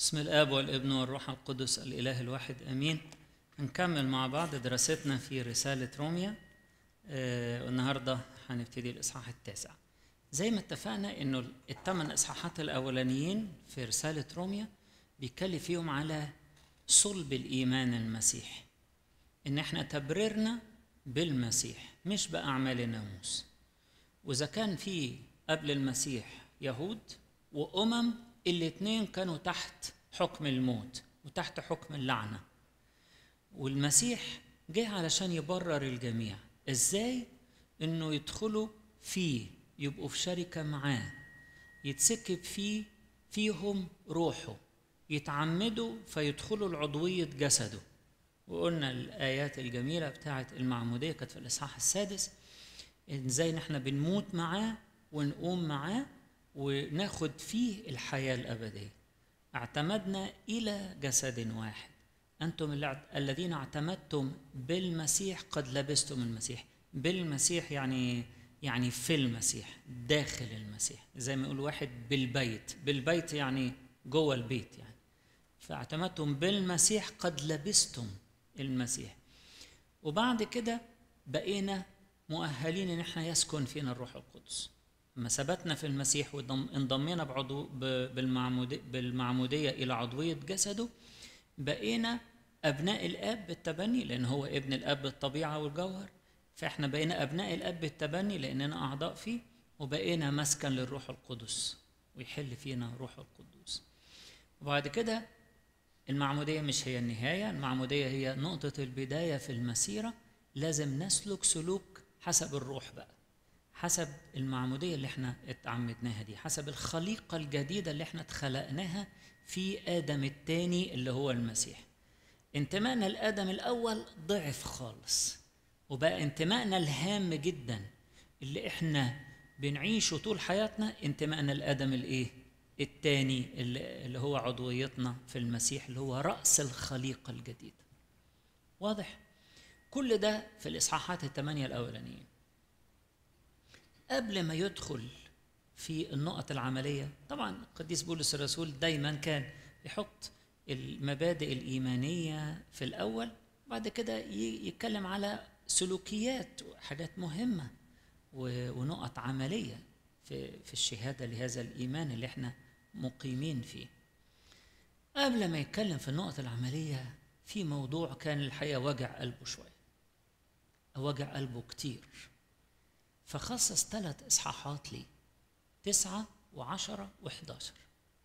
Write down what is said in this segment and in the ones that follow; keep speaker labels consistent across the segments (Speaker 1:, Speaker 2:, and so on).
Speaker 1: بسم الاب والابن والروح القدس الاله الواحد امين هنكمل مع بعض دراستنا في رساله روميا آه والنهارده هنبتدي الاصحاح التاسع زي ما اتفقنا انه الثمان اصحاحات الاولانيين في رساله روميا بيتكلم فيهم على صلب الايمان المسيحي ان احنا تبررنا بالمسيح مش باعمال الناموس واذا كان في قبل المسيح يهود وامم الاثنين كانوا تحت حكم الموت وتحت حكم اللعنه والمسيح جه علشان يبرر الجميع ازاي انه يدخلوا فيه يبقوا في شركه معاه يتسكب فيه فيهم روحه يتعمدوا فيدخلوا العضويه جسده وقلنا الايات الجميله بتاعه المعموديه كانت في الاصحاح السادس ازاي نحن بنموت معاه ونقوم معاه وناخد فيه الحياة الأبدية اعتمدنا إلى جسد واحد أنتم الذين اعتمدتم بالمسيح قد لبستم المسيح بالمسيح يعني يعني في المسيح داخل المسيح زي ما يقول واحد بالبيت بالبيت يعني جوه البيت يعني فاعتمدتم بالمسيح قد لبستم المسيح وبعد كده بقينا مؤهلين ان احنا يسكن فينا الروح القدس لما ثبتنا في المسيح وانضمينا بعضو بالمعمودية, بالمعمودية إلى عضوية جسده بقينا أبناء الآب بالتبني لأن هو ابن الآب بالطبيعة والجوهر فإحنا بقينا أبناء الآب بالتبني لأننا أعضاء فيه وبقينا مسكن للروح القدس ويحل فينا روح القدوس وبعد كده المعمودية مش هي النهاية المعمودية هي نقطة البداية في المسيرة لازم نسلك سلوك حسب الروح بقى حسب المعمودية اللي احنا اتعمدناها دي حسب الخليقة الجديدة اللي احنا اتخلقناها في آدم الثاني اللي هو المسيح انتمائنا لآدم الأول ضعف خالص وبقى انتمائنا الهام جدا اللي احنا بنعيشه طول حياتنا انتمائنا لآدم الايه الثاني اللي هو عضويتنا في المسيح اللي هو رأس الخليقة الجديدة واضح كل ده في الإصحاحات الثمانية الأولانيين قبل ما يدخل في النقط العملية طبعا القديس بولس الرسول دايما كان يحط المبادئ الإيمانية في الأول بعد كده يتكلم على سلوكيات وحاجات مهمة ونقط عملية في, في الشهادة لهذا الإيمان اللي احنا مقيمين فيه قبل ما يتكلم في النقط العملية في موضوع كان الحقيقة وجع قلبه شوية وجع قلبه كتير فخصص ثلاث إصحاحات لي تسعة وعشرة وحداشر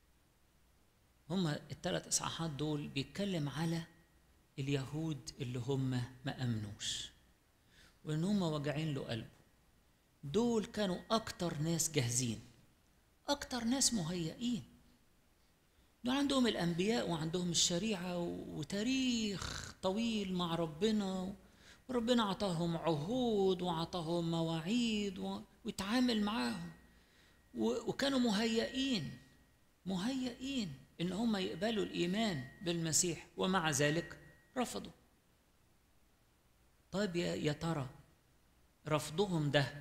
Speaker 1: هما الثلاث إصحاحات دول بيتكلم على اليهود اللي هم ما أمنوش وإن هم واجعين له قلبه دول كانوا أكتر ناس جاهزين أكتر ناس مهيئين دول عندهم الأنبياء وعندهم الشريعة وتاريخ طويل مع ربنا وربنا عطاهم عهود وعطاهم مواعيد ويتعامل معاهم وكانوا مهيئين مهيئين ان هم يقبلوا الايمان بالمسيح ومع ذلك رفضوا طيب يا ترى رفضهم ده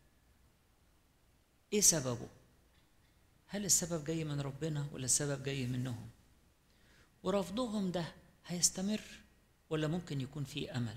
Speaker 1: ايه سببه هل السبب جاي من ربنا ولا السبب جاي منهم ورفضهم ده هيستمر ولا ممكن يكون فيه امل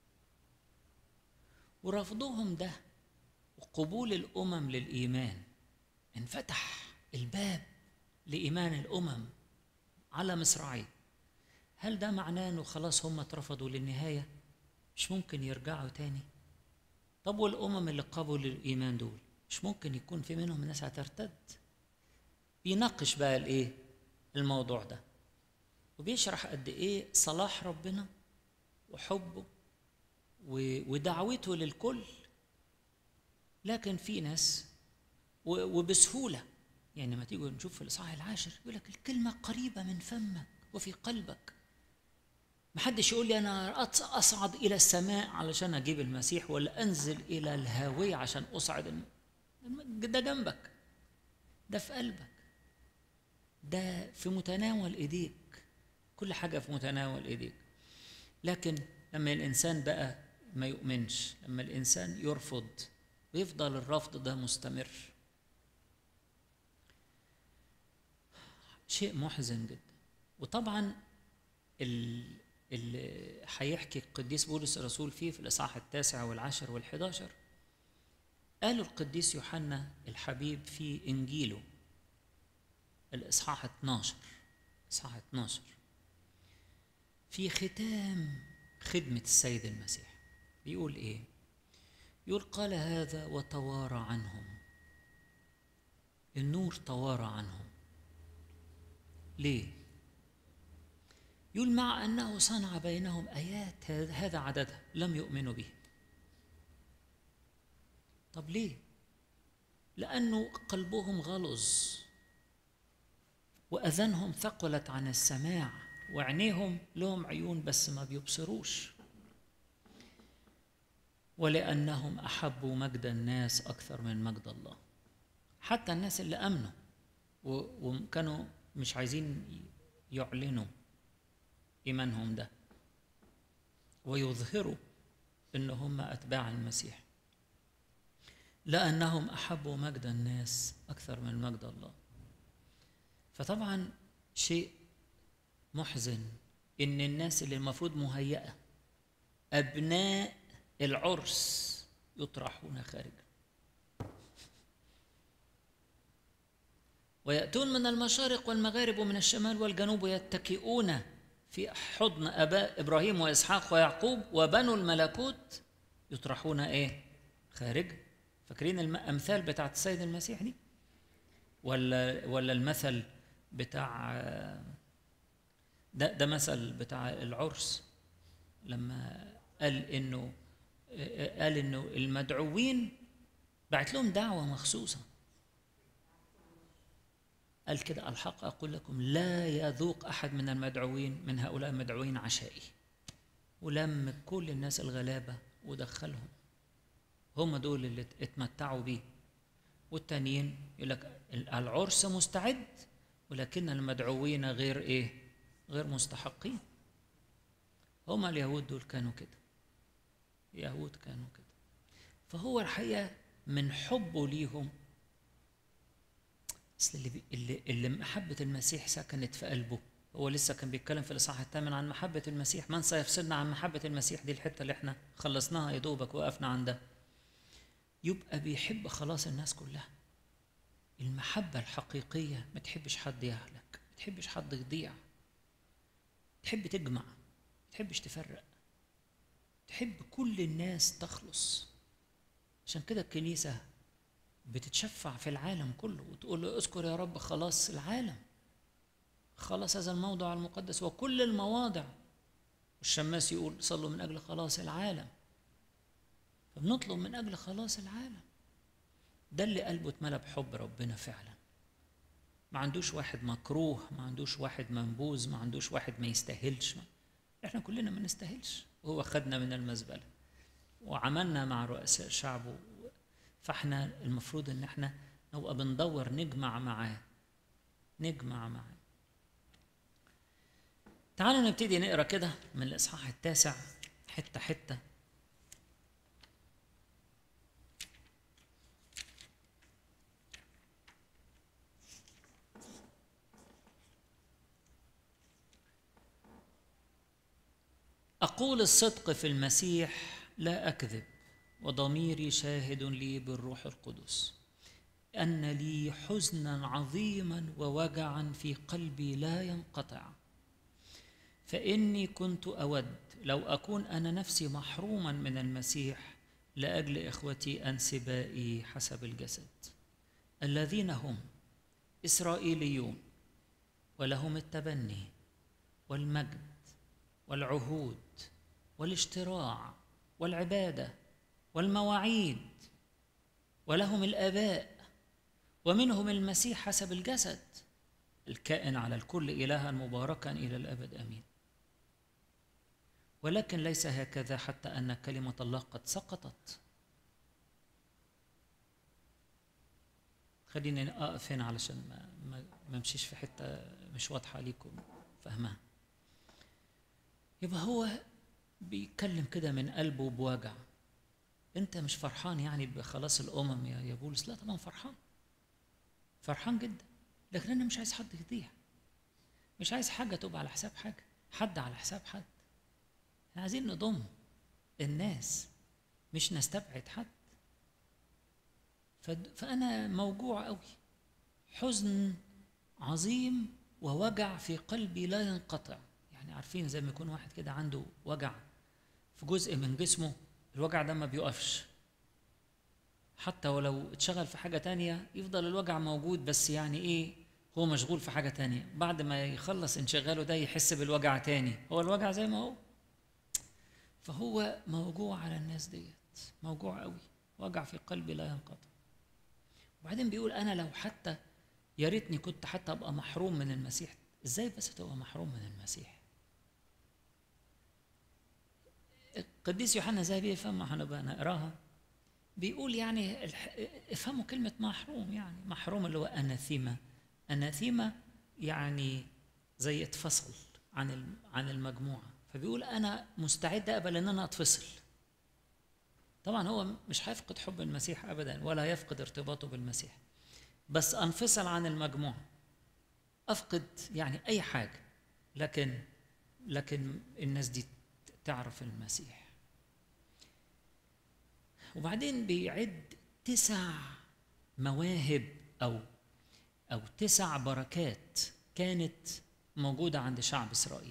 Speaker 1: ورفضهم ده وقبول الامم للايمان انفتح الباب لايمان الامم على مصراعيه هل ده معناه انه خلاص هم اترفضوا للنهايه مش ممكن يرجعوا تاني طب والامم اللي قبلوا الايمان دول مش ممكن يكون في منهم ناس هترتد بيناقش بقى الايه الموضوع ده وبيشرح قد ايه صلاح ربنا وحبه ودعوته للكل لكن في ناس وبسهولة يعني لما تيجوا نشوف في الإصحاح العاشر يقول لك الكلمة قريبة من فمك وفي قلبك محدش يقول لي أنا أصعد إلى السماء علشان أجيب المسيح ولا أنزل إلى الهاوية عشان أصعد الم... ده جنبك ده في قلبك ده في متناول إيديك كل حاجة في متناول إيديك لكن لما الإنسان بقى ما يؤمنش لما الإنسان يرفض ويفضل الرفض ده مستمر شيء محزن جدا وطبعا اللي هيحكي القديس بولس الرسول فيه في الإصحاح التاسع والعاشر والحداشر قالوا القديس يوحنا الحبيب في إنجيله الإصحاح 12 إصحاح 12 في ختام خدمة السيد المسيح بيقول إيه؟ يقول قال هذا وتوارى عنهم النور توارى عنهم ليه؟ يقول مع أنه صنع بينهم آيات هذا عددها لم يؤمنوا به طب ليه؟ لأنه قلبهم غلظ وأذانهم ثقلت عن السماع وعينيهم لهم عيون بس ما بيبصروش ولأنهم أحبوا مجد الناس أكثر من مجد الله حتى الناس اللي أمنوا وكانوا مش عايزين يعلنوا إيمانهم ده ويظهروا إن هم أتباع المسيح لأنهم أحبوا مجد الناس أكثر من مجد الله فطبعا شيء محزن إن الناس اللي المفروض مهيئة أبناء العرس يطرحون خارجا ويأتون من المشارق والمغارب ومن الشمال والجنوب ويتكئون في حضن اباء ابراهيم واسحاق ويعقوب وبنو الملكوت يطرحون ايه خارج فاكرين الامثال بتاعت السيد المسيح دي ولا ولا المثل بتاع ده ده مثل بتاع العرس لما قال انه قال انه المدعوين بعت لهم دعوه مخصوصه قال كده الحق أقول لكم لا يذوق أحد من المدعوين من هؤلاء المدعوين عشائي ولم كل الناس الغلابة ودخلهم هم دول اللي اتمتعوا بيه والتانيين يقول لك العرس مستعد ولكن المدعوين غير ايه غير مستحقين هم اليهود دول كانوا كده اليهود كانوا كده فهو الحقيقة من حبه ليهم اصل اللي, اللي اللي محبه المسيح سكنت في قلبه هو لسه كان بيتكلم في الاصحاح الثامن عن محبه المسيح من سيفصلنا عن محبه المسيح دي الحته اللي احنا خلصناها يا دوبك وقفنا عندها يبقى بيحب خلاص الناس كلها المحبة الحقيقية ما تحبش حد يهلك ما تحبش حد يضيع تحب تجمع ما تحبش تفرق تحب كل الناس تخلص عشان كده الكنيسة بتتشفع في العالم كله وتقول له اذكر يا رب خلاص العالم خلاص هذا الموضع المقدس وكل المواضع والشماس يقول صلوا من اجل خلاص العالم فبنطلب من اجل خلاص العالم ده اللي قلبه اتملى بحب ربنا فعلا ما عندوش واحد مكروه ما عندوش واحد منبوذ ما عندوش واحد ما يستاهلش احنا كلنا ما نستاهلش وهو خدنا من المزبله وعملنا مع رؤساء شعبه فاحنا المفروض ان احنا نبقى بندور نجمع معاه نجمع معاه تعالوا نبتدي نقرا كده من الاصحاح التاسع حته حته اقول الصدق في المسيح لا اكذب وضميري شاهد لي بالروح القدس ان لي حزنا عظيما ووجعا في قلبي لا ينقطع فاني كنت اود لو اكون انا نفسي محروما من المسيح لاجل اخوتي انسبائي حسب الجسد الذين هم اسرائيليون ولهم التبني والمجد والعهود والاشتراع والعباده والمواعيد ولهم الاباء ومنهم المسيح حسب الجسد الكائن على الكل الها مباركا الى الابد امين ولكن ليس هكذا حتى ان كلمه الله قد سقطت خليني اقف هنا علشان ما ما امشيش في حته مش واضحه ليكم فهمها يبقى هو بيتكلم كده من قلبه بوجع انت مش فرحان يعني بخلاص الامم يا يا بولس لا طبعا فرحان فرحان جدا لكن انا مش عايز حد يضيع مش عايز حاجة تبقى على حساب حاجة حد على حساب حد احنا عايزين نضم الناس مش نستبعد حد فأنا موجوع قوي حزن عظيم ووجع في قلبي لا ينقطع يعني عارفين زي ما يكون واحد كده عنده وجع في جزء من جسمه الوجع ده ما بيقفش حتى ولو اتشغل في حاجة تانية يفضل الوجع موجود بس يعني ايه هو مشغول في حاجة تانية بعد ما يخلص انشغاله ده يحس بالوجع تاني هو الوجع زي ما هو فهو موجوع على الناس ديت موجوع قوي وجع في قلبي لا ينقطع وبعدين بيقول انا لو حتى يا ريتني كنت حتى ابقى محروم من المسيح ازاي بس تبقى محروم من المسيح القديس يوحنا زي بيفهم هنبقى نقراها بيقول يعني افهموا كلمة محروم يعني محروم اللي هو أناثيما أناثيما يعني زي اتفصل عن عن المجموعة فبيقول أنا مستعد أقبل إن أنا أتفصل طبعا هو مش هيفقد حب المسيح أبدا ولا يفقد ارتباطه بالمسيح بس أنفصل عن المجموعة أفقد يعني أي حاجة لكن لكن الناس دي تعرف المسيح وبعدين بيعد تسع مواهب أو أو تسع بركات كانت موجودة عند شعب إسرائيل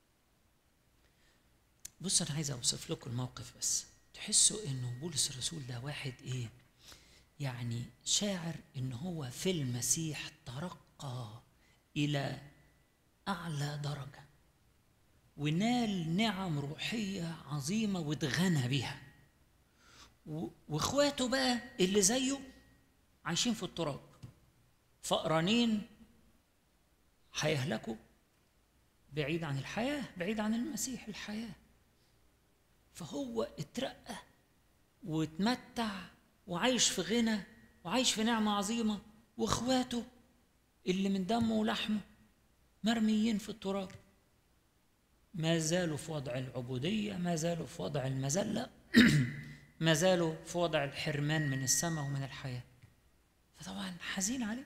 Speaker 1: بص أنا عايز أوصف لكم الموقف بس تحسوا إنه بولس الرسول ده واحد إيه يعني شاعر إن هو في المسيح ترقى إلى أعلى درجة ونال نعم روحية عظيمة واتغنى بيها واخواته بقى اللي زيه عايشين في التراب فقرانين هيهلكوا بعيد عن الحياة بعيد عن المسيح الحياة فهو اترقى واتمتع وعايش في غنى وعايش في نعمة عظيمة واخواته اللي من دمه ولحمه مرميين في التراب ما زالوا في وضع العبودية ما زالوا في وضع المذلة ما زالوا في وضع الحرمان من السماء ومن الحياة فطبعا حزين عليه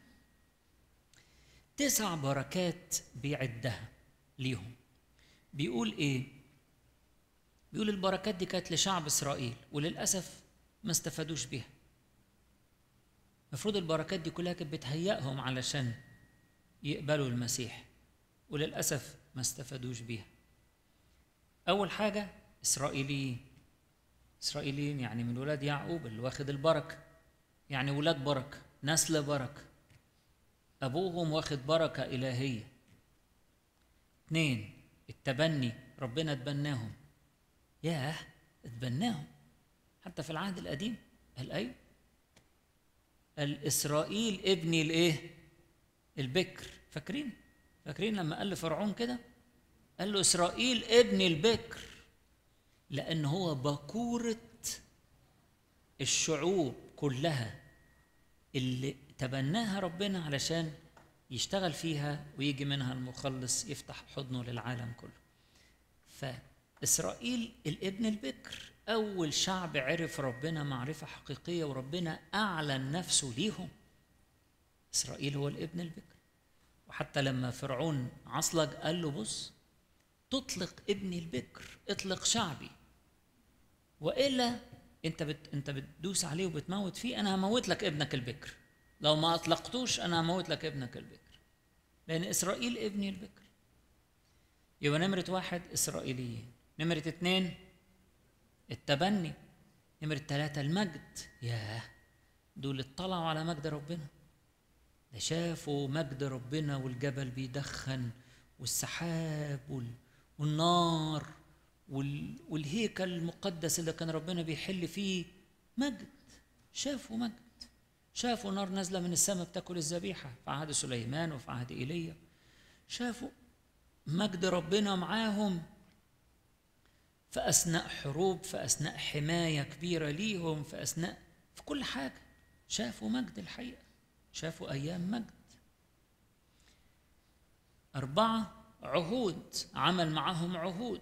Speaker 1: تسع بركات بيعدها ليهم بيقول ايه بيقول البركات دي كانت لشعب اسرائيل وللاسف ما استفادوش بيها المفروض البركات دي كلها كانت بتهيئهم علشان يقبلوا المسيح وللاسف ما استفادوش بيها اول حاجه اسرائيليين اسرائيليين يعني من ولاد يعقوب اللي واخد البركه يعني ولاد بركه نسل بركه ابوهم واخد بركه الهيه اثنين التبني ربنا تبناهم ياه اتبناهم حتى في العهد القديم قال ايوه الاسرائيل ابني الايه البكر فاكرين فاكرين لما قال لفرعون كده قال له اسرائيل ابني البكر لان هو بكوره الشعوب كلها اللي تبناها ربنا علشان يشتغل فيها ويجي منها المخلص يفتح حضنه للعالم كله فإسرائيل الابن البكر أول شعب عرف ربنا معرفة حقيقية وربنا أعلن نفسه ليهم إسرائيل هو الابن البكر وحتى لما فرعون عصلج قال له بص تطلق ابني البكر اطلق شعبي والا انت بت انت بتدوس عليه وبتموت فيه انا هموت لك ابنك البكر لو ما اطلقتوش انا هموت لك ابنك البكر لان اسرائيل ابني البكر يبقى نمرة واحد إسرائيليين نمرة اتنين التبني نمرة ثلاثة المجد ياه دول اطلعوا على مجد ربنا ده شافوا مجد ربنا والجبل بيدخن والسحاب والنار والهيكل المقدس اللي كان ربنا بيحل فيه مجد شافوا مجد شافوا نار نازله من السماء بتاكل الذبيحه في عهد سليمان وفي عهد ايليا شافوا مجد ربنا معاهم في اثناء حروب في اثناء حمايه كبيره ليهم في اثناء في كل حاجه شافوا مجد الحقيقه شافوا ايام مجد اربعه عهود عمل معهم عهود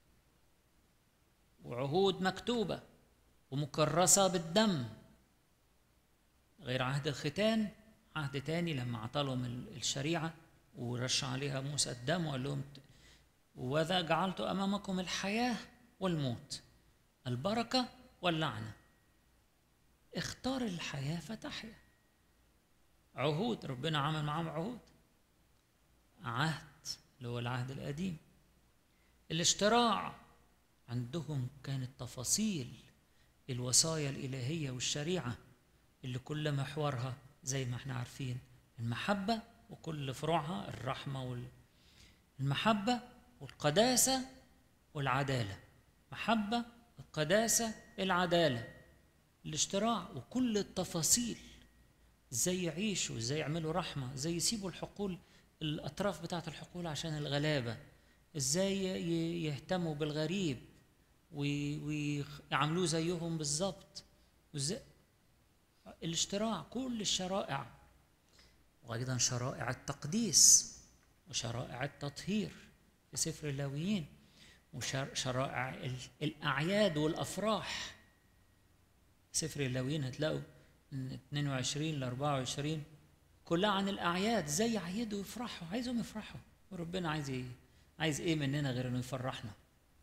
Speaker 1: وعهود مكتوبه ومكرسه بالدم غير عهد الختان عهد تاني لما عطلهم الشريعه ورش عليها موسى الدم وقال لهم وذا جعلت امامكم الحياه والموت البركه واللعنه اختار الحياه فتحيا عهود ربنا عمل معاهم عهود عهد اللي هو العهد القديم الاشتراع عندهم كانت تفاصيل الوصايا الإلهية والشريعة اللي كل محورها زي ما احنا عارفين المحبة وكل فروعها الرحمة وال المحبة والقداسة والعدالة محبة القداسة العدالة الاشتراع وكل التفاصيل ازاي يعيشوا ازاي يعملوا رحمة ازاي يسيبوا الحقول الأطراف بتاعة الحقول عشان الغلابة ازاي يهتموا بالغريب ويعاملوه زيهم بالظبط وازاي الاشتراع كل الشرائع وايضا شرائع التقديس وشرائع التطهير في سفر اللاويين وشرائع الاعياد والافراح سفر اللاويين هتلاقوا من 22 ل 24 كلها عن الاعياد ازاي يعيدوا ويفرحوا عايزهم يفرحوا وربنا عايز ايه عايز ايه مننا غير انه يفرحنا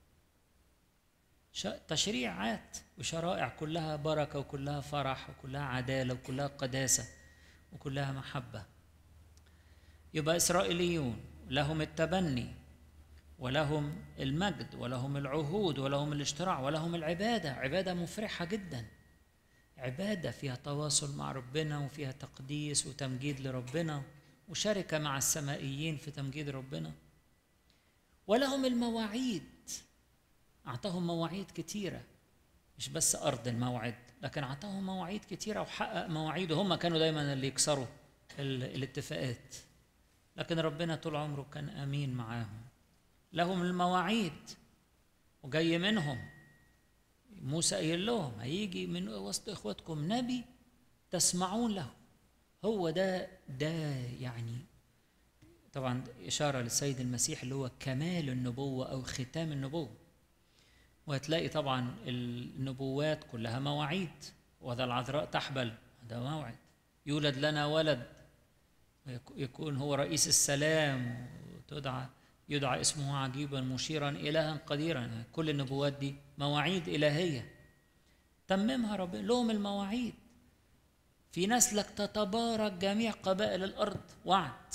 Speaker 1: تشريعات وشرائع كلها بركه وكلها فرح وكلها عداله وكلها قداسه وكلها محبه يبقى اسرائيليون لهم التبني ولهم المجد ولهم العهود ولهم الاشتراع ولهم العباده عباده مفرحه جدا عباده فيها تواصل مع ربنا وفيها تقديس وتمجيد لربنا وشركه مع السمائيين في تمجيد ربنا ولهم المواعيد أعطاهم مواعيد كتيرة مش بس أرض الموعد لكن أعطاهم مواعيد كتيرة وحقق مواعيده هم كانوا دايما اللي يكسروا الاتفاقات لكن ربنا طول عمره كان أمين معاهم لهم المواعيد وجاي منهم موسى قايل لهم هيجي من وسط اخواتكم نبي تسمعون له هو ده ده يعني طبعا إشارة للسيد المسيح اللي هو كمال النبوة أو ختام النبوة وهتلاقي طبعا النبوات كلها مواعيد وذا العذراء تحبل هذا موعد يولد لنا ولد يكون هو رئيس السلام وتدعى يدعى اسمه عجيبا مشيرا إلها قديرا كل النبوات دي مواعيد إلهية تممها ربنا لهم المواعيد في نسلك تتبارك جميع قبائل الأرض وعد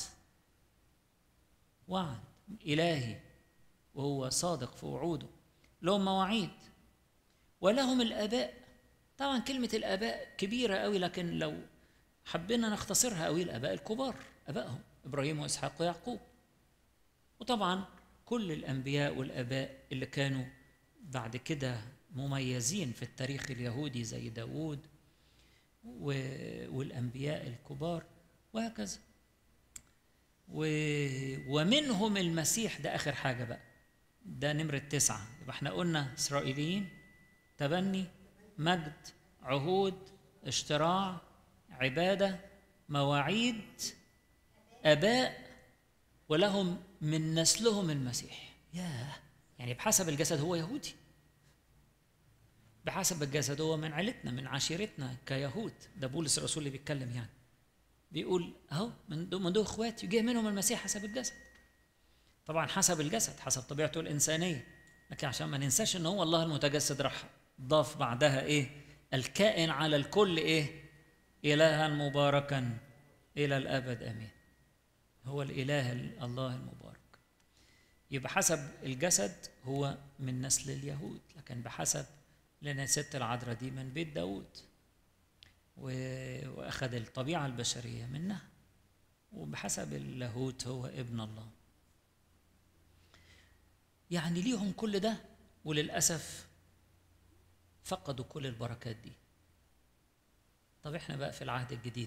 Speaker 1: وعد إلهي وهو صادق في وعوده لهم مواعيد ولهم الآباء طبعا كلمة الآباء كبيرة قوي لكن لو حبينا نختصرها قوي الآباء الكبار آبائهم إبراهيم وإسحاق ويعقوب وطبعا كل الأنبياء والآباء اللي كانوا بعد كده مميزين في التاريخ اليهودي زي داوود والأنبياء الكبار وهكذا ومنهم المسيح ده آخر حاجة بقى ده نمرة تسعة يبقى احنا قلنا إسرائيليين تبني مجد عهود اشتراع عبادة مواعيد آباء ولهم من نسلهم المسيح ياه يعني بحسب الجسد هو يهودي بحسب الجسد هو من عيلتنا من عشيرتنا كيهود ده بولس الرسول اللي بيتكلم يعني بيقول اهو من دول اخوات يجي منهم المسيح حسب الجسد طبعا حسب الجسد حسب طبيعته الانسانيه لكن عشان ما ننساش ان هو الله المتجسد راح ضاف بعدها ايه الكائن على الكل ايه الها مباركا الى الابد امين هو الاله الله المبارك يبقى حسب الجسد هو من نسل اليهود لكن بحسب لان الست العذراء دي من بيت داود واخذ الطبيعه البشريه منها وبحسب اللاهوت هو ابن الله يعني ليهم كل ده وللاسف فقدوا كل البركات دي طب احنا بقى في العهد الجديد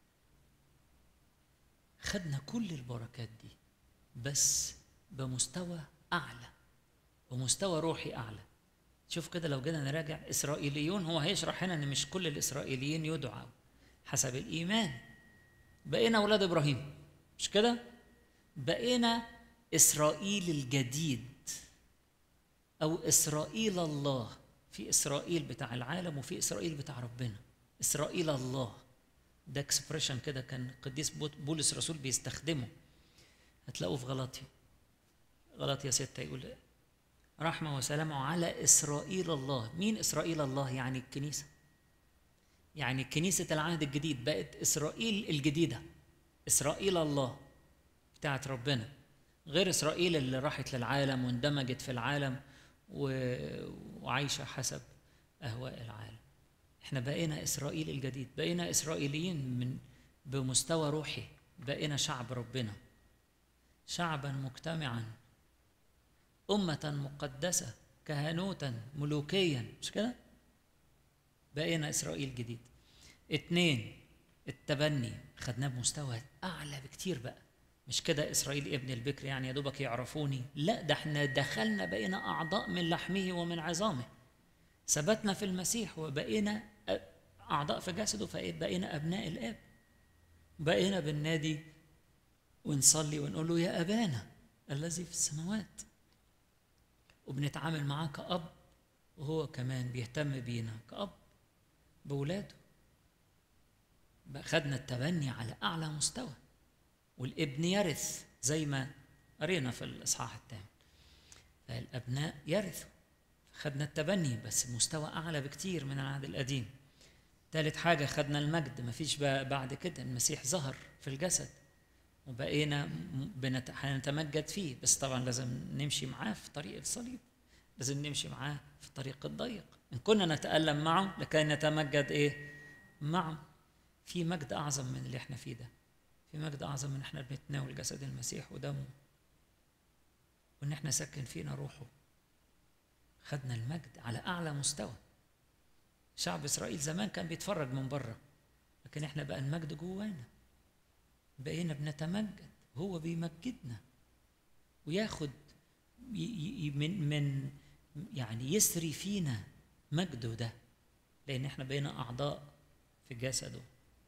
Speaker 1: خدنا كل البركات دي بس بمستوى اعلى بمستوى روحي اعلى شوف كده لو جينا نراجع اسرائيليون هو هيشرح هنا ان مش كل الاسرائيليين يدعوا حسب الايمان بقينا اولاد ابراهيم مش كده بقينا اسرائيل الجديد او اسرائيل الله في اسرائيل بتاع العالم وفي اسرائيل بتاع ربنا اسرائيل الله ده اكسبريشن كده كان القديس بولس الرسول بيستخدمه هتلاقوه في غلطية غلطية ستة يقول رحمة وسلام على إسرائيل الله مين إسرائيل الله يعني الكنيسة يعني كنيسة العهد الجديد بقت إسرائيل الجديدة إسرائيل الله بتاعت ربنا غير إسرائيل اللي راحت للعالم واندمجت في العالم وعايشة حسب أهواء العالم احنا بقينا إسرائيل الجديد بقينا إسرائيليين من بمستوى روحي بقينا شعب ربنا شعبا مجتمعا أمة مقدسة كهنوتا ملوكيا مش كده؟ بقينا إسرائيل جديد اتنين التبني خدناه بمستوى أعلى بكتير بقى مش كده إسرائيل ابن البكر يعني يا دوبك يعرفوني لا ده احنا دخلنا بقينا أعضاء من لحمه ومن عظامه ثبتنا في المسيح وبقينا أعضاء في جسده فبقينا أبناء الآب بقينا بالنادي ونصلي ونقول له يا أبانا الذي في السماوات وبنتعامل معاه كأب وهو كمان بيهتم بينا كأب بولاده خدنا التبني على أعلى مستوى والابن يرث زي ما قرينا في الإصحاح الثامن فالأبناء يرثوا خدنا التبني بس مستوى أعلى بكتير من العهد القديم ثالث حاجة خدنا المجد مفيش بعد كده المسيح ظهر في الجسد وبقينا هنتمجد فيه بس طبعا لازم نمشي معاه في طريق الصليب لازم نمشي معاه في الطريق الضيق إن كنا نتألم معه لكي نتمجد إيه معه في مجد أعظم من اللي احنا فيه ده في مجد أعظم من احنا بنتناول جسد المسيح ودمه وإن احنا سكن فينا روحه خدنا المجد على أعلى مستوى شعب إسرائيل زمان كان بيتفرج من بره لكن احنا بقى المجد جوانا بقينا بنتمجد هو بيمجدنا وياخد من من يعني يسري فينا مجده ده لأن احنا بقينا أعضاء في جسده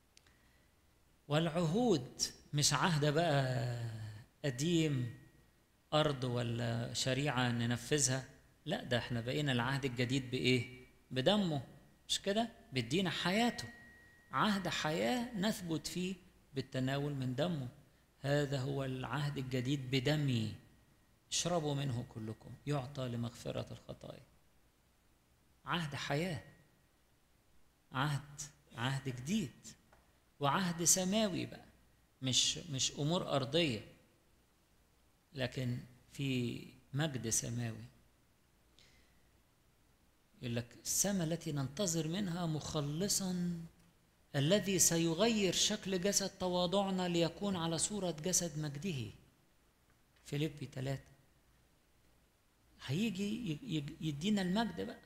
Speaker 1: والعهود مش عهد بقى قديم أرض ولا شريعة ننفذها لا ده احنا بقينا العهد الجديد بإيه؟ بدمه مش كده؟ بيدينا حياته عهد حياة نثبت فيه بالتناول من دمه هذا هو العهد الجديد بدمي اشربوا منه كلكم يعطى لمغفرة الخطايا عهد حياة عهد عهد جديد وعهد سماوي بقى مش مش امور ارضيه لكن في مجد سماوي يقول لك السماء التي ننتظر منها مخلصا الذي سيغير شكل جسد تواضعنا ليكون على صورة جسد مجده فيليبي ثلاثة هيجي يدينا المجد بقى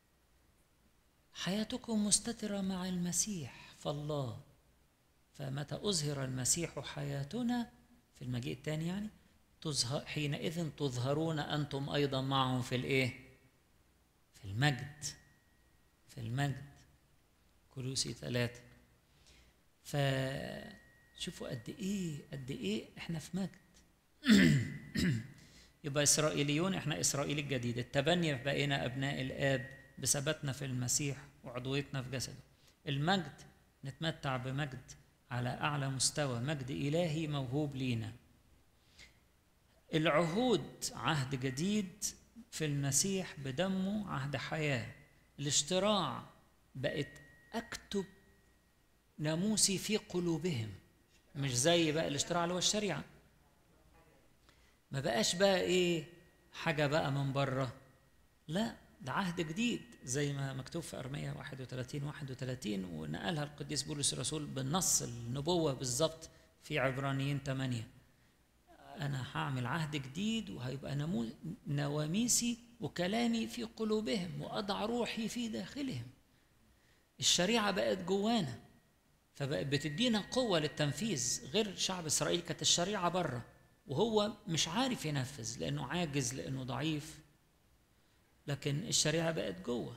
Speaker 1: حياتكم مستترة مع المسيح فالله فمتى أظهر المسيح حياتنا في المجيء الثاني يعني تظهر حينئذ تظهرون أنتم أيضا معهم في الإيه؟ في المجد في المجد كلوسي ثلاثة فشوفوا قد إيه قد إيه إحنا في مجد يبقى إسرائيليون إحنا إسرائيل الجديد التبني بقينا أبناء الآب بثباتنا في المسيح وعضويتنا في جسده المجد نتمتع بمجد على أعلى مستوى مجد إلهي موهوب لينا العهود عهد جديد في المسيح بدمه عهد حياة الاشتراع بقت أكتب ناموسي في قلوبهم مش زي بقى الاشتراع اللي هو الشريعة ما بقاش بقى ايه حاجة بقى من بره لا ده عهد جديد زي ما مكتوب في أرمية 31 31 ونقلها القديس بولس الرسول بالنص النبوة بالظبط في عبرانيين 8 أنا هعمل عهد جديد وهيبقى نواميسي وكلامي في قلوبهم وأضع روحي في داخلهم الشريعة بقت جوانا فبقت بتدينا قوة للتنفيذ غير شعب إسرائيل كانت الشريعة بره وهو مش عارف ينفذ لأنه عاجز لأنه ضعيف لكن الشريعة بقت جوه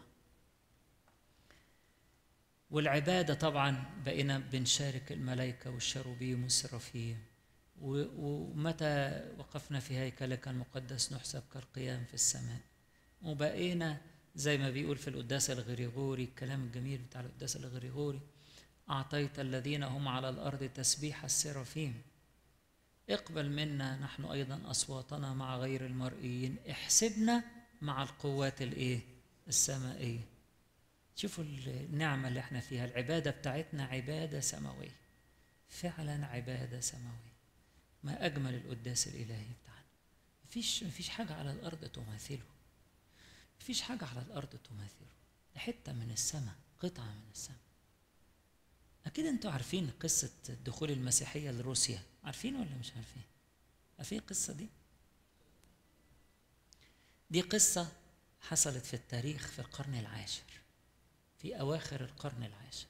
Speaker 1: والعبادة طبعا بقينا بنشارك الملائكة والشروبيم والسرافيم ومتى وقفنا في هيكلك المقدس نحسب كالقيام في السماء وبقينا زي ما بيقول في القداس الغريغوري الكلام الجميل بتاع القداس الغريغوري أعطيت الذين هم على الأرض تسبيح السرافيم اقبل منا نحن أيضا أصواتنا مع غير المرئيين احسبنا مع القوات الإيه السمائية شوفوا النعمة اللي احنا فيها العبادة بتاعتنا عبادة سماوية فعلا عبادة سماوية ما أجمل القداس الإلهي بتاعنا مفيش مفيش حاجة على الأرض تماثله مفيش حاجة على الأرض تماثله ده حتة من السماء قطعة من السماء أكيد أنتوا عارفين قصة دخول المسيحية لروسيا عارفين ولا مش عارفين؟ عارفين القصة دي؟ دي قصة حصلت في التاريخ في القرن العاشر في أواخر القرن العاشر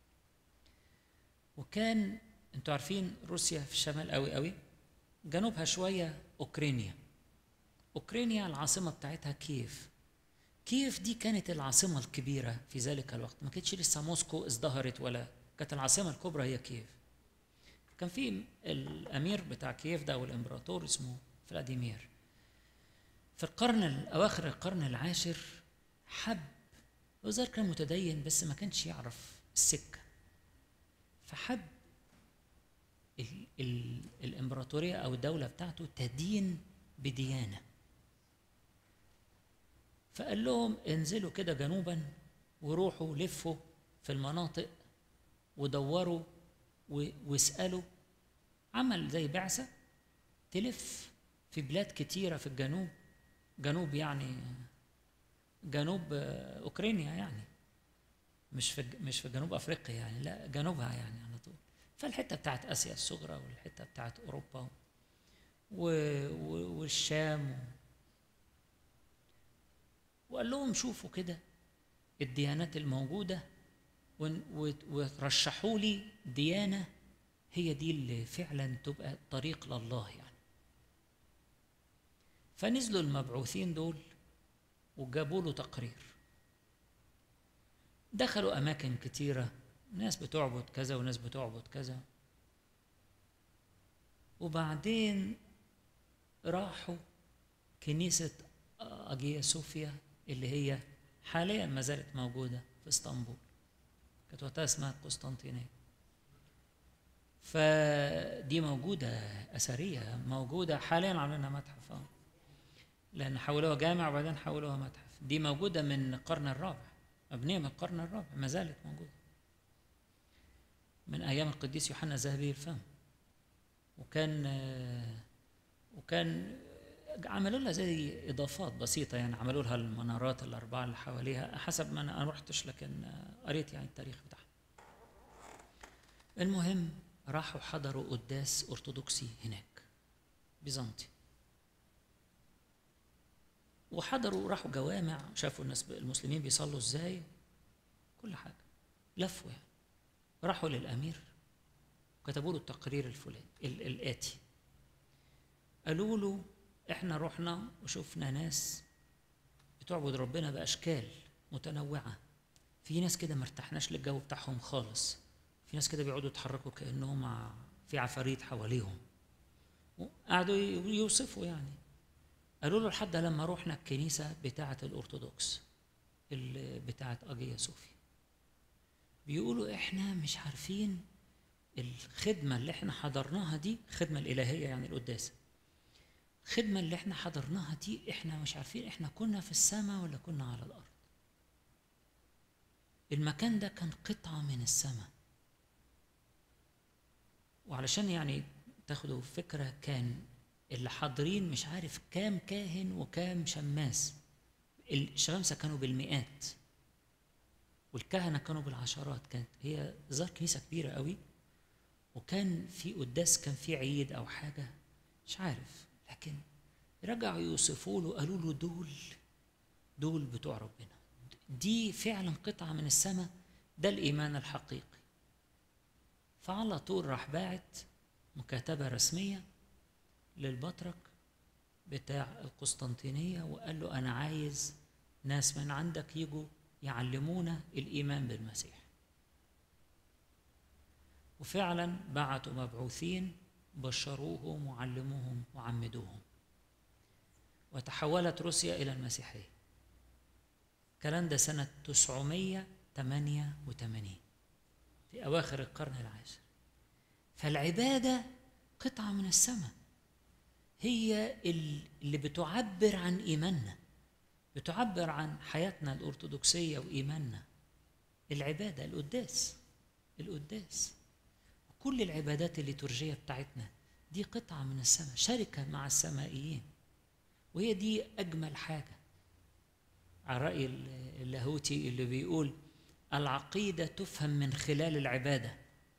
Speaker 1: وكان انتوا عارفين روسيا في الشمال قوي قوي جنوبها شوية أوكرانيا أوكرانيا العاصمة بتاعتها كييف كييف دي كانت العاصمة الكبيرة في ذلك الوقت ما كانتش لسه موسكو ازدهرت ولا كانت العاصمة الكبرى هي كييف كان في الأمير بتاع كييف ده أو الإمبراطور اسمه فلاديمير في القرن أواخر القرن العاشر حب وزار كان متدين بس ما كانش يعرف السكة فحب ال ال الإمبراطورية أو الدولة بتاعته تدين بديانة فقال لهم انزلوا كده جنوبا وروحوا لفوا في المناطق ودوروا واسألوا عمل زي بعثة تلف في بلاد كتيرة في الجنوب جنوب يعني جنوب أوكرانيا يعني مش في مش في جنوب أفريقيا يعني لا جنوبها يعني على طول فالحتة بتاعت آسيا الصغرى والحتة بتاعت أوروبا والشام وقال لهم شوفوا كده الديانات الموجودة ورشحوا لي ديانة هي دي اللي فعلا تبقى طريق لله يعني فنزلوا المبعوثين دول وجابوا له تقرير دخلوا أماكن كتيرة ناس بتعبد كذا وناس بتعبد كذا وبعدين راحوا كنيسة أجيا صوفيا اللي هي حاليا ما زالت موجودة في اسطنبول كانت وقتها اسمها القسطنطينية فدي موجودة أثرية موجودة حاليا عاملينها متحف اه لأن حولوها جامع وبعدين حولوها متحف دي موجودة من القرن الرابع مبنية من القرن الرابع ما زالت موجودة من أيام القديس يوحنا ذهبي الفم وكان وكان عملوا لها زي اضافات بسيطه يعني عملوا لها المنارات الاربعه اللي حواليها حسب ما انا ما رحتش لكن قريت يعني التاريخ بتاعها المهم راحوا حضروا قداس ارثوذكسي هناك بيزنطي وحضروا راحوا جوامع شافوا الناس المسلمين بيصلوا ازاي كل حاجه لفوا يعني راحوا للامير كتبوا له التقرير الفلاني الاتي قالوا له احنا رحنا وشفنا ناس بتعبد ربنا باشكال متنوعه في ناس كده ما ارتحناش للجو بتاعهم خالص في ناس كده بيقعدوا يتحركوا كانهم مع في عفاريت حواليهم قعدوا يوصفوا يعني قالوا له لحد لما رحنا الكنيسه بتاعه الارثوذكس بتاعه اجيا صوفيا بيقولوا احنا مش عارفين الخدمه اللي احنا حضرناها دي الخدمه الالهيه يعني القداسه الخدمة اللي احنا حضرناها دي احنا مش عارفين احنا كنا في السماء ولا كنا على الأرض المكان ده كان قطعة من السماء وعلشان يعني تاخدوا فكرة كان اللي حاضرين مش عارف كام كاهن وكام شماس الشمامسة كانوا بالمئات والكهنة كانوا بالعشرات كانت هي زار كنيسة كبيرة قوي وكان في قداس كان في عيد أو حاجة مش عارف لكن رجعوا يوصفوا له قالوا له دول دول بتوع ربنا دي فعلا قطعة من السماء ده الإيمان الحقيقي فعلى طول راح باعت مكاتبة رسمية للبطرك بتاع القسطنطينية وقال له أنا عايز ناس من عندك يجوا يعلمونا الإيمان بالمسيح وفعلا بعتوا مبعوثين بشروهم وعلموهم وعمدوهم وتحولت روسيا إلى المسيحية الكلام ده سنة 988 في أواخر القرن العاشر فالعبادة قطعة من السماء هي اللي بتعبر عن إيماننا بتعبر عن حياتنا الأرثوذكسية وإيماننا العبادة القداس القداس كل العبادات الليتورجية بتاعتنا دي قطعة من السماء شركة مع السمائيين وهي دي أجمل حاجة على رأي اللاهوتي اللي بيقول العقيدة تفهم من خلال العبادة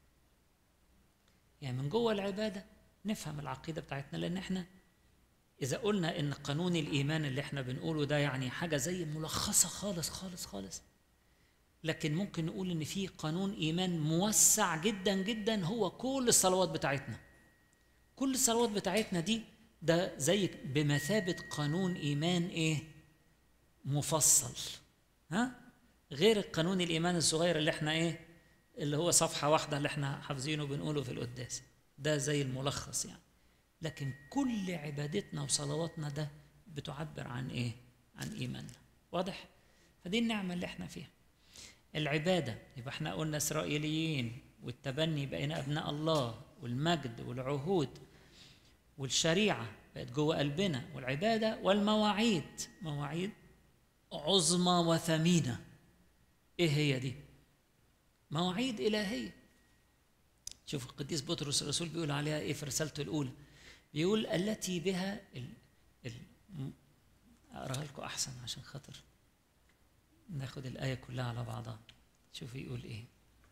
Speaker 1: يعني من جوه العبادة نفهم العقيدة بتاعتنا لأن احنا إذا قلنا إن قانون الإيمان اللي احنا بنقوله ده يعني حاجة زي ملخصة خالص خالص خالص لكن ممكن نقول إن في قانون إيمان موسع جدا جدا هو كل الصلوات بتاعتنا كل الصلوات بتاعتنا دي ده زي بمثابة قانون إيمان إيه؟ مفصل ها؟ غير القانون الإيمان الصغير اللي احنا إيه؟ اللي هو صفحة واحدة اللي احنا حافظينه بنقوله في القداس ده زي الملخص يعني لكن كل عبادتنا وصلواتنا ده بتعبر عن ايه عن ايماننا واضح فدي النعمه اللي احنا فيها العباده يبقى احنا قلنا اسرائيليين والتبني بقينا ابناء الله والمجد والعهود والشريعه بقت جوه قلبنا والعباده والمواعيد مواعيد عظمى وثمينه ايه هي دي مواعيد الهيه شوف القديس بطرس الرسول بيقول عليها ايه في رسالته الاولى بيقول التي بها ال... ال... اقراها لكم احسن عشان خاطر ناخد الايه كلها على بعضها شوف يقول ايه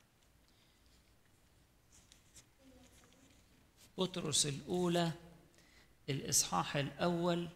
Speaker 1: بطرس الاولى الاصحاح الاول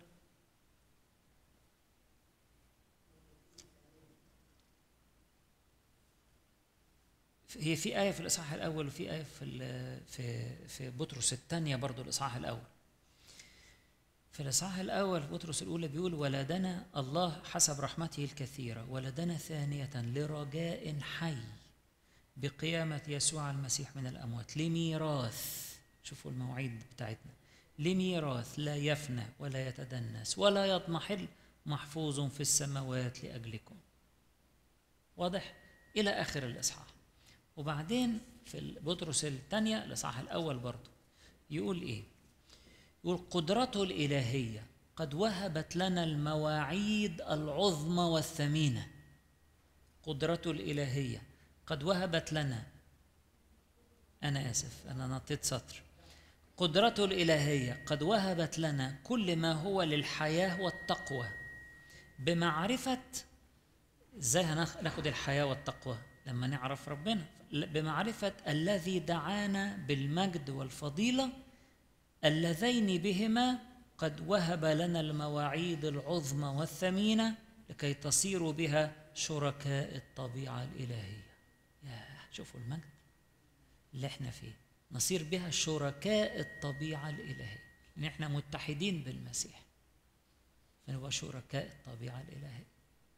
Speaker 1: هي في آية في الإصحاح الأول وفي آية في في في بطرس الثانية برضو الإصحاح الأول. في الإصحاح الأول بطرس الأولى بيقول ولدنا الله حسب رحمته الكثيرة ولدنا ثانية لرجاء حي بقيامة يسوع المسيح من الأموات لميراث شوفوا المواعيد بتاعتنا لميراث لا يفنى ولا يتدنس ولا يضمحل محفوظ في السماوات لأجلكم واضح إلى آخر الإصحاح وبعدين في بطرس الثانية الإصحاح الأول برضه يقول إيه؟ يقول قدرته الإلهية قد وهبت لنا المواعيد العظمى والثمينة قدرته الإلهية قد وهبت لنا أنا آسف أنا نطيت سطر قدرته الإلهية قد وهبت لنا كل ما هو للحياة والتقوى بمعرفة ازاي هناخد الحياة والتقوى لما نعرف ربنا بمعرفة الذي دعانا بالمجد والفضيلة اللذين بهما قد وهب لنا المواعيد العظمى والثمينة لكي تصيروا بها شركاء الطبيعة الإلهية يا شوفوا المجد اللي احنا فيه نصير بها شركاء الطبيعة الإلهية لأن احنا متحدين بالمسيح فنبقى شركاء الطبيعة الإلهية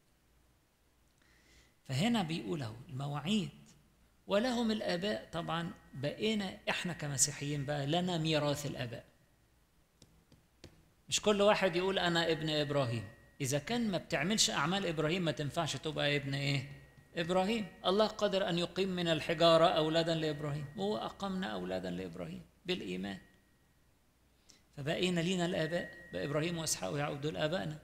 Speaker 1: فهنا بيقول اهو المواعيد ولهم الآباء طبعا بقينا احنا كمسيحيين بقى لنا ميراث الآباء مش كل واحد يقول أنا ابن إبراهيم إذا كان ما بتعملش أعمال إبراهيم ما تنفعش تبقى ابن إيه؟ إبراهيم الله قادر أن يقيم من الحجارة أولادا لإبراهيم هو أقمنا أولادا لإبراهيم بالإيمان فبقينا لينا الآباء بإبراهيم وإسحاق ويعقوب دول آبائنا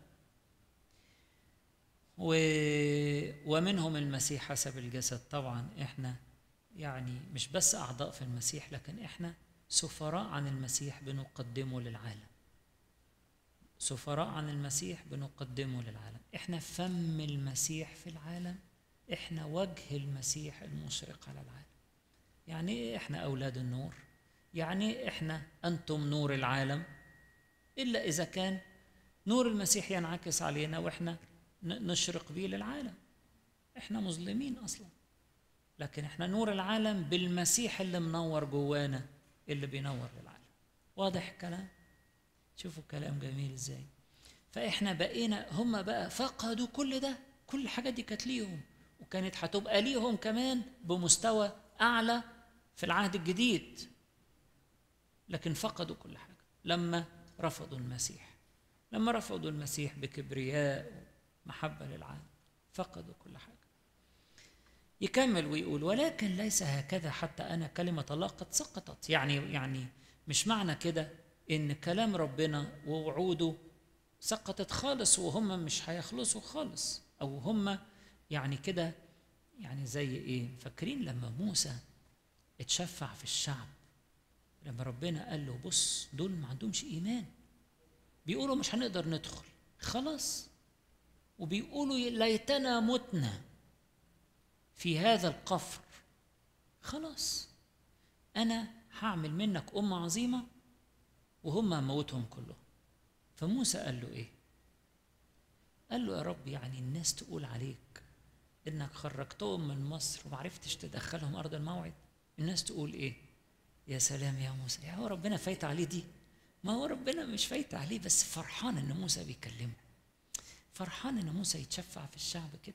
Speaker 1: و... ومنهم المسيح حسب الجسد طبعا احنا يعني مش بس اعضاء في المسيح لكن احنا سفراء عن المسيح بنقدمه للعالم سفراء عن المسيح بنقدمه للعالم احنا فم المسيح في العالم احنا وجه المسيح المشرق على العالم يعني ايه احنا اولاد النور يعني احنا انتم نور العالم الا اذا كان نور المسيح ينعكس علينا واحنا نشرق به للعالم احنا مظلمين اصلا لكن احنا نور العالم بالمسيح اللي منور جوانا اللي بينور للعالم واضح الكلام شوفوا الكلام جميل ازاي فاحنا بقينا هم بقى فقدوا كل ده كل الحاجات دي كانت ليهم وكانت هتبقى ليهم كمان بمستوى اعلى في العهد الجديد لكن فقدوا كل حاجه لما رفضوا المسيح لما رفضوا المسيح بكبرياء محبة للعالم فقدوا كل حاجة يكمل ويقول ولكن ليس هكذا حتى أنا كلمة الله قد سقطت يعني يعني مش معنى كده ان كلام ربنا ووعوده سقطت خالص وهم مش هيخلصوا خالص او هم يعني كده يعني زي ايه فاكرين لما موسى اتشفع في الشعب لما ربنا قال له بص دول ما عندهمش ايمان بيقولوا مش هنقدر ندخل خلاص وبيقولوا ليتنا متنا في هذا القفر خلاص انا هعمل منك امه عظيمه وهم موتهم كلهم فموسى قال له ايه قال له يا رب يعني الناس تقول عليك انك خرجتهم من مصر وما عرفتش تدخلهم ارض الموعد الناس تقول ايه يا سلام يا موسى يا هو ربنا فايت عليه دي ما هو ربنا مش فايت عليه بس فرحان ان موسى بيكلمه فرحان ان موسى يتشفع في الشعب كده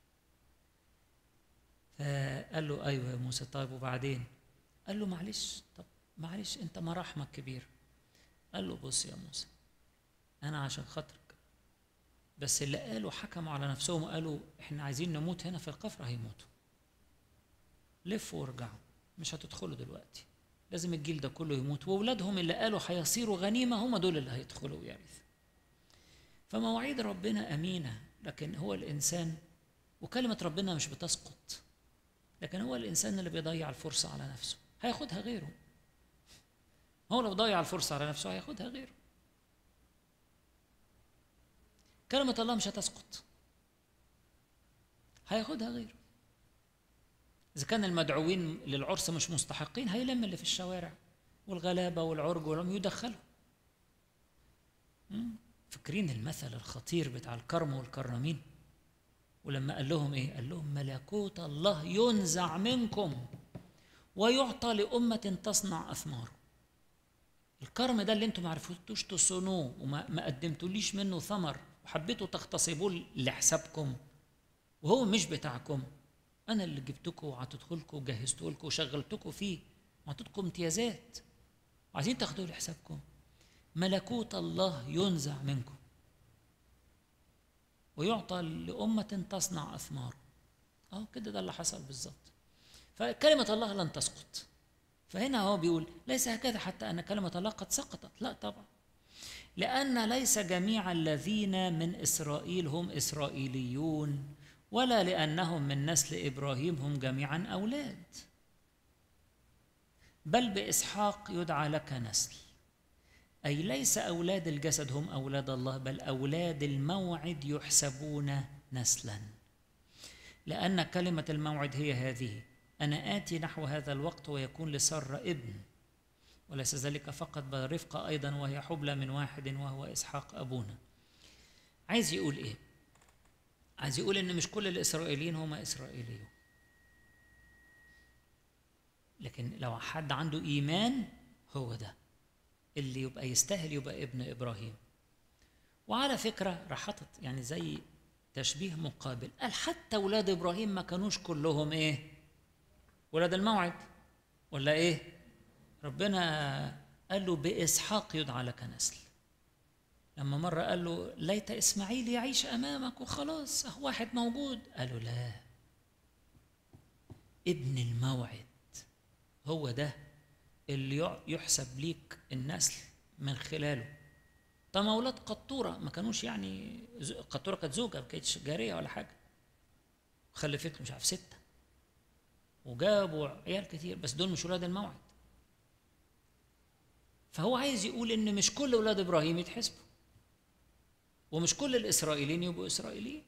Speaker 1: فقال له ايوه يا موسى طيب وبعدين قال له معلش طب معلش انت مراحمك كبير قال له بص يا موسى انا عشان خاطرك بس اللي قالوا حكموا على نفسهم وقالوا احنا عايزين نموت هنا في القفر هيموتوا لفوا وارجعوا مش هتدخلوا دلوقتي لازم الجيل ده كله يموت واولادهم اللي قالوا هيصيروا غنيمه هم دول اللي هيدخلوا ويرثوا فمواعيد ربنا امينه لكن هو الانسان وكلمه ربنا مش بتسقط لكن هو الانسان اللي بيضيع الفرصه على نفسه هياخدها غيره هو لو ضيع الفرصه على نفسه هياخدها غيره كلمة الله مش هتسقط هياخدها غيره إذا كان المدعوين للعرس مش مستحقين هيلم اللي في الشوارع والغلابة والعرج والعم يدخلوا فاكرين المثل الخطير بتاع الكرم والكرمين ولما قال لهم ايه قال لهم ملكوت الله ينزع منكم ويعطى لأمة تصنع أثماره الكرم ده اللي انتم ما عرفتوش تصونوه وما ما قدمتوليش منه ثمر وحبيتوا تغتصبوه لحسابكم وهو مش بتاعكم انا اللي جبتكم وعطيتهولكم وجهزته لكم وشغلتكم فيه وعطيتكم امتيازات وعايزين تاخدوه لحسابكم ملكوت الله ينزع منكم ويعطى لأمة تصنع أثماره أهو كده ده اللي حصل بالظبط فكلمة الله لن تسقط فهنا هو بيقول ليس هكذا حتى أن كلمة الله قد سقطت لا طبعا لأن ليس جميع الذين من إسرائيل هم إسرائيليون ولا لأنهم من نسل إبراهيم هم جميعا أولاد بل بإسحاق يدعى لك نسل أي ليس أولاد الجسد هم أولاد الله بل أولاد الموعد يحسبون نسلا لأن كلمة الموعد هي هذه أنا آتي نحو هذا الوقت ويكون لسر ابن وليس ذلك فقط بل رفقة أيضا وهي حبلى من واحد وهو إسحاق أبونا عايز يقول إيه؟ عايز يقول إن مش كل الإسرائيليين هم إسرائيليون لكن لو حد عنده إيمان هو ده اللي يبقى يستاهل يبقى ابن إبراهيم وعلى فكرة راح حاطط يعني زي تشبيه مقابل قال حتى ولاد إبراهيم ما كانوش كلهم إيه؟ ولاد الموعد ولا إيه؟ ربنا قال له بإسحاق يدعى لك نسل لما مرة قال له ليت إسماعيل يعيش أمامك وخلاص أهو واحد موجود قال له لا ابن الموعد هو ده اللي يحسب ليك النسل من خلاله طب أولاد قطورة ما كانوش يعني قطورة كانت زوجة ما كانتش جارية ولا حاجة خلفت مش عارف ستة وجابوا عيال كتير بس دول مش ولاد الموعد فهو عايز يقول ان مش كل اولاد ابراهيم يتحسبوا ومش كل الاسرائيليين يبقوا اسرائيليين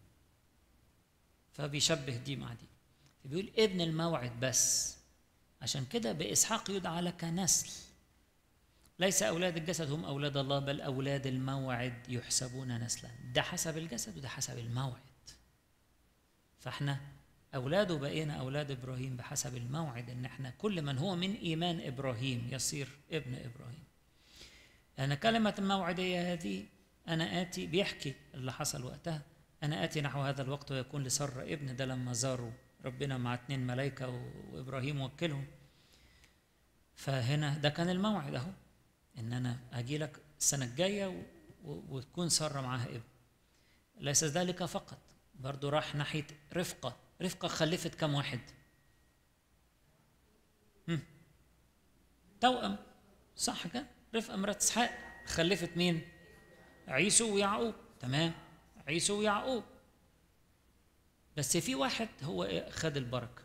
Speaker 1: فبيشبه دي مع دي بيقول ابن الموعد بس عشان كده باسحاق يدعى لك نسل ليس اولاد الجسد هم اولاد الله بل اولاد الموعد يحسبون نسلا ده حسب الجسد وده حسب الموعد فاحنا أولاده بقينا أولاد إبراهيم بحسب الموعد إن إحنا كل من هو من إيمان إبراهيم يصير ابن إبراهيم. أنا كلمة الموعدية هذه أنا آتي بيحكي اللي حصل وقتها أنا آتي نحو هذا الوقت ويكون لسر ابن ده لما زاروا ربنا مع اتنين ملايكة وإبراهيم وكلهم فهنا ده كان الموعد أهو إن أنا أجي لك السنة الجاية وتكون سارة معاها ابن ليس ذلك فقط برضو راح ناحية رفقة رفقة خلفت كم واحد؟ هم. توأم صح كده رفقه مرات اسحاق خلفت مين عيسو ويعقوب تمام عيسو ويعقوب بس في واحد هو إيه؟ خد البركه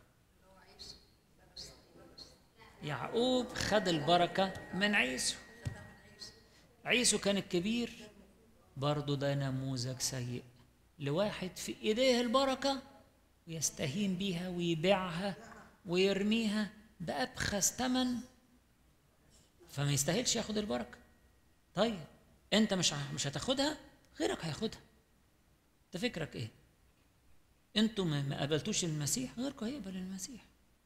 Speaker 1: يعقوب خد البركه من عيسو عيسو كان الكبير برضه ده نموذج سيء لواحد في ايديه البركه ويستهين بيها ويبيعها ويرميها بأبخس ثمن فما يستاهلش ياخد البركة طيب انت مش مش هتاخدها غيرك هياخدها انت فكرك ايه انتوا ما قبلتوش المسيح غيركم هيقبل المسيح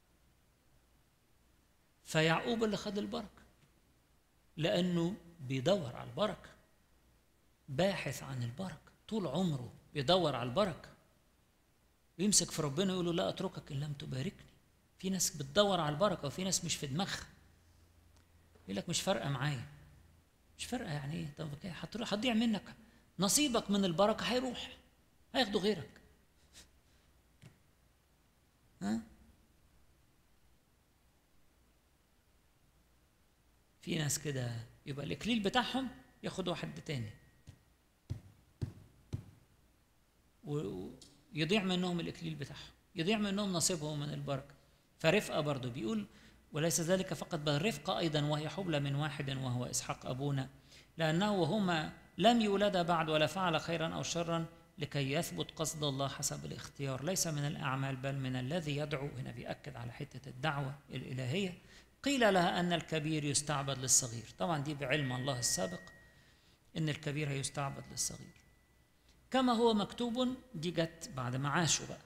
Speaker 1: فيعقوب اللي خد البركة لأنه بيدور على البركة باحث عن البركة طول عمره بيدور على البركة ويمسك في ربنا يقول له لا أتركك إن لم تباركني في ناس بتدور على البركة وفي ناس مش في دماغها يقول لك مش فارقة معايا مش فارقة يعني ايه طب هتضيع منك نصيبك من البركة هيروح هياخده غيرك ها في ناس كده يبقى الاكليل بتاعهم ياخد واحد تاني ويضيع منهم الاكليل بتاعهم يضيع منهم نصيبهم من البركه فرفقه برضه بيقول وليس ذلك فقط بل رفقه ايضا وهي حبلى من واحد وهو اسحاق ابونا لانه وهما لم يولدا بعد ولا فعل خيرا او شرا لكي يثبت قصد الله حسب الاختيار ليس من الاعمال بل من الذي يدعو هنا بيأكد على حته الدعوه الالهيه قيل لها ان الكبير يستعبد للصغير طبعا دي بعلم الله السابق ان الكبير هيستعبد للصغير كما هو مكتوب دي جت بعد ما عاشوا بقى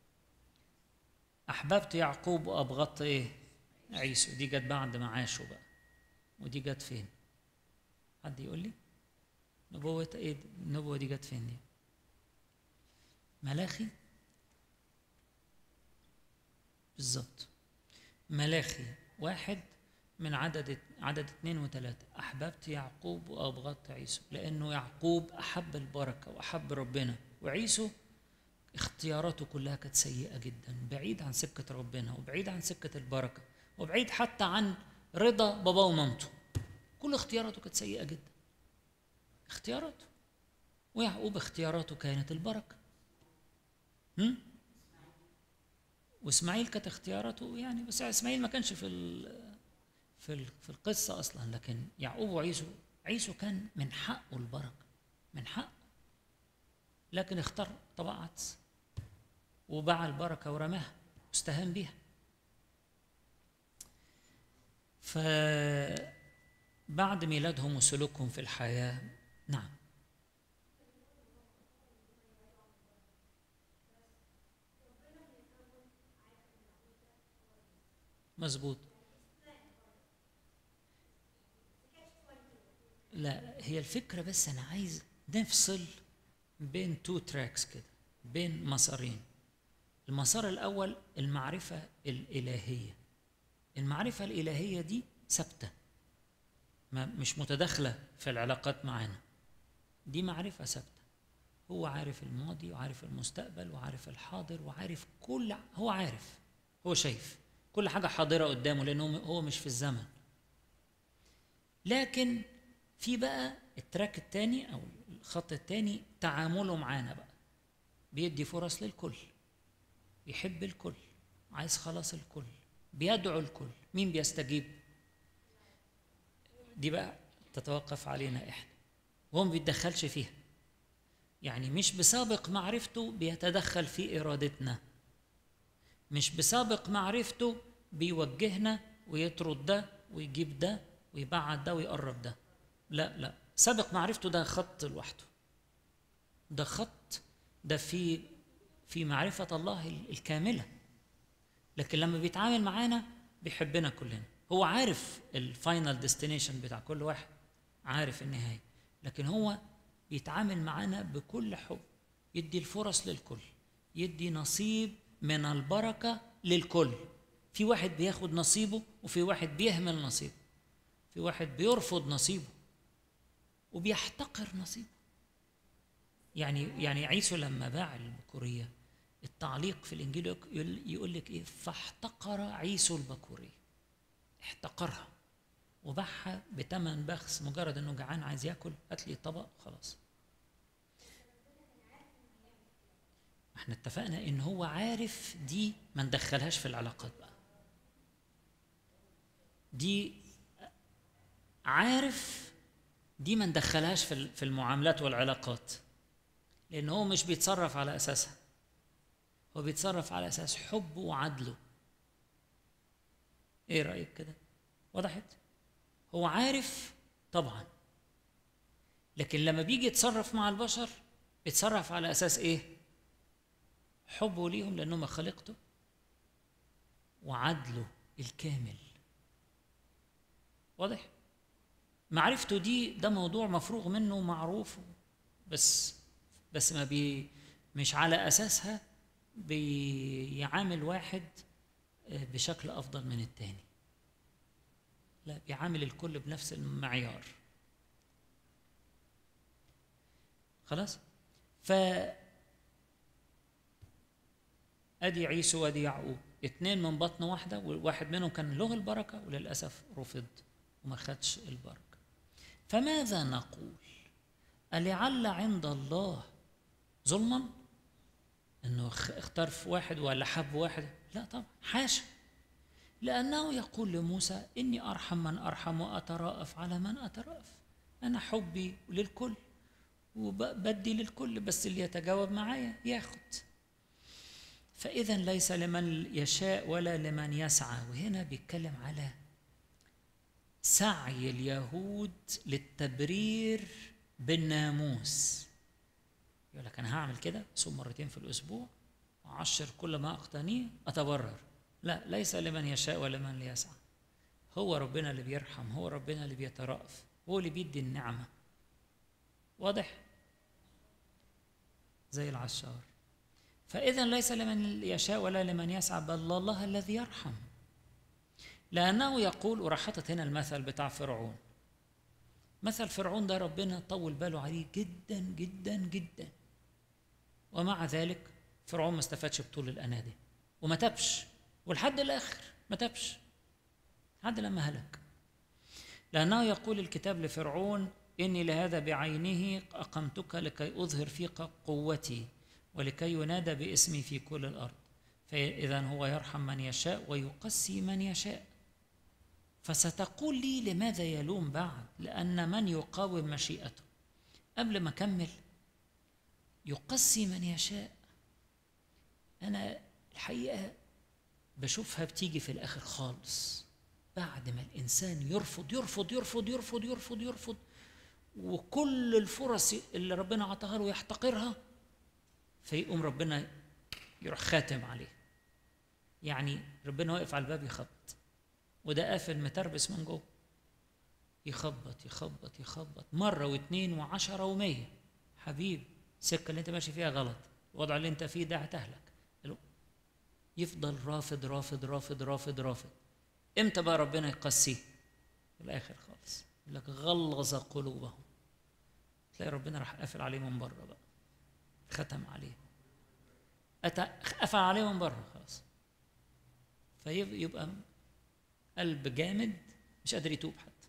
Speaker 1: أحببت يعقوب وأبغضت إيه؟ عيسو دي جت بعد ما عاشوا بقى ودي جت فين؟ حد يقول لي؟ نبوة إيه؟ النبوة دي جت فين دي؟ ملاخي؟ بالظبط ملاخي واحد من عدد عدد اثنين وثلاثة أحببت يعقوب وأبغضت عيسو لأنه يعقوب أحب البركة وأحب ربنا وعيسو اختياراته كلها كانت سيئة جدا بعيد عن سكة ربنا وبعيد عن سكة البركة وبعيد حتى عن رضا بابا ومامته كل اختياراته كانت سيئة جدا اختياراته ويعقوب اختياراته كانت البركة هم؟ واسماعيل كانت اختياراته يعني بس اسماعيل ما كانش في في في القصه اصلا لكن يعقوب وعيسو عيسو كان من حقه البركه من حقه لكن اختار طبق عدس وباع البركه ورماها واستهان بيها فبعد ميلادهم وسلوكهم في الحياه نعم مظبوط لا هي الفكرة بس أنا عايز نفصل بين تو تراكس كده بين مسارين المسار الأول المعرفة الإلهية المعرفة الإلهية دي ثابتة ما مش متداخلة في العلاقات معانا دي معرفة ثابتة هو عارف الماضي وعارف المستقبل وعارف الحاضر وعارف كل هو عارف هو شايف كل حاجة حاضرة قدامه لأنه هو مش في الزمن لكن في بقى التراك الثاني او الخط الثاني تعامله معانا بقى بيدي فرص للكل يحب الكل عايز خلاص الكل بيدعو الكل مين بيستجيب دي بقى تتوقف علينا احنا وهو ما بيتدخلش فيها يعني مش بسابق معرفته بيتدخل في ارادتنا مش بسابق معرفته بيوجهنا ويطرد ده ويجيب ده ويبعد ده ويقرب ده لا لا سابق معرفته ده خط لوحده ده خط ده في في معرفة الله الكاملة لكن لما بيتعامل معانا بيحبنا كلنا هو عارف الفاينل ديستنيشن بتاع كل واحد عارف النهاية لكن هو بيتعامل معانا بكل حب يدي الفرص للكل يدي نصيب من البركة للكل في واحد بياخد نصيبه وفي واحد بيهمل نصيبه في واحد بيرفض نصيبه وبيحتقر نصيبه يعني يعني عيسو لما باع البكوريه التعليق في الانجيل يقول لك ايه فاحتقر عيسو البكوريه احتقرها وباعها بتمن بخس مجرد انه جعان عايز ياكل هات لي طبق خلاص احنا اتفقنا ان هو عارف دي ما ندخلهاش في العلاقات بقى دي عارف دي ما ندخلهاش في في المعاملات والعلاقات لان هو مش بيتصرف على اساسها هو بيتصرف على اساس حبه وعدله ايه رايك كده وضحت هو عارف طبعا لكن لما بيجي يتصرف مع البشر بيتصرف على اساس ايه حبه ليهم لانهم خلقته وعدله الكامل واضح معرفته دي ده موضوع مفروغ منه ومعروف بس بس ما بي مش على اساسها بيعامل واحد بشكل افضل من التاني لا بيعامل الكل بنفس المعيار خلاص ف ادي عيسو وادي يعقوب اتنين من بطن واحده وواحد منهم كان له البركه وللاسف رفض وما خدش البركه فماذا نقول ألعل عند الله ظلما انه اختار في واحد ولا حب واحد لا طبعا حاشا لانه يقول لموسى اني ارحم من ارحم واتراءف على من اتراءف انا حبي للكل وبدي للكل بس اللي يتجاوب معايا ياخد فاذا ليس لمن يشاء ولا لمن يسعى وهنا بيتكلم على سعي اليهود للتبرير بالناموس يقول لك انا هعمل كده صوم مرتين في الاسبوع وعشر كل ما اقتنيه اتبرر لا ليس لمن يشاء ولمن يسعى هو ربنا اللي بيرحم هو ربنا اللي بيترأف هو اللي بيدي النعمة واضح زي العشار فإذا ليس لمن يشاء ولا لمن يسعى بل الله الذي يرحم لأنه يقول وراح حاطط هنا المثل بتاع فرعون مثل فرعون ده ربنا طول باله عليه جدا جدا جدا ومع ذلك فرعون ما استفادش بطول الأنا دي وما تبش ولحد الآخر ما تبش لحد لما هلك لأنه يقول الكتاب لفرعون إني لهذا بعينه أقمتك لكي أظهر فيك قوتي ولكي ينادى باسمي في كل الأرض فإذا هو يرحم من يشاء ويقسي من يشاء فستقول لي لماذا يلوم بعد لأن من يقاوم مشيئته قبل ما أكمل يقسي من يشاء أنا الحقيقة بشوفها بتيجي في الآخر خالص بعد ما الإنسان يرفض يرفض يرفض يرفض يرفض يرفض وكل الفرص اللي ربنا عطاها له يحتقرها فيقوم ربنا يروح خاتم عليه يعني ربنا واقف على الباب يخبط وده قافل متربس من جوه يخبط يخبط يخبط مرة واثنين وعشرة ومية حبيب السكة اللي انت ماشي فيها غلط الوضع اللي انت فيه ده هتهلك يفضل رافض رافض رافض رافض رافض امتى بقى ربنا يقسيه في الاخر خالص يقول لك غلظ قلوبهم تلاقي ربنا راح قافل عليه من بره بقى ختم عليه أتى قفل عليه من بره خلاص فيبقى قلب جامد مش قادر يتوب حتى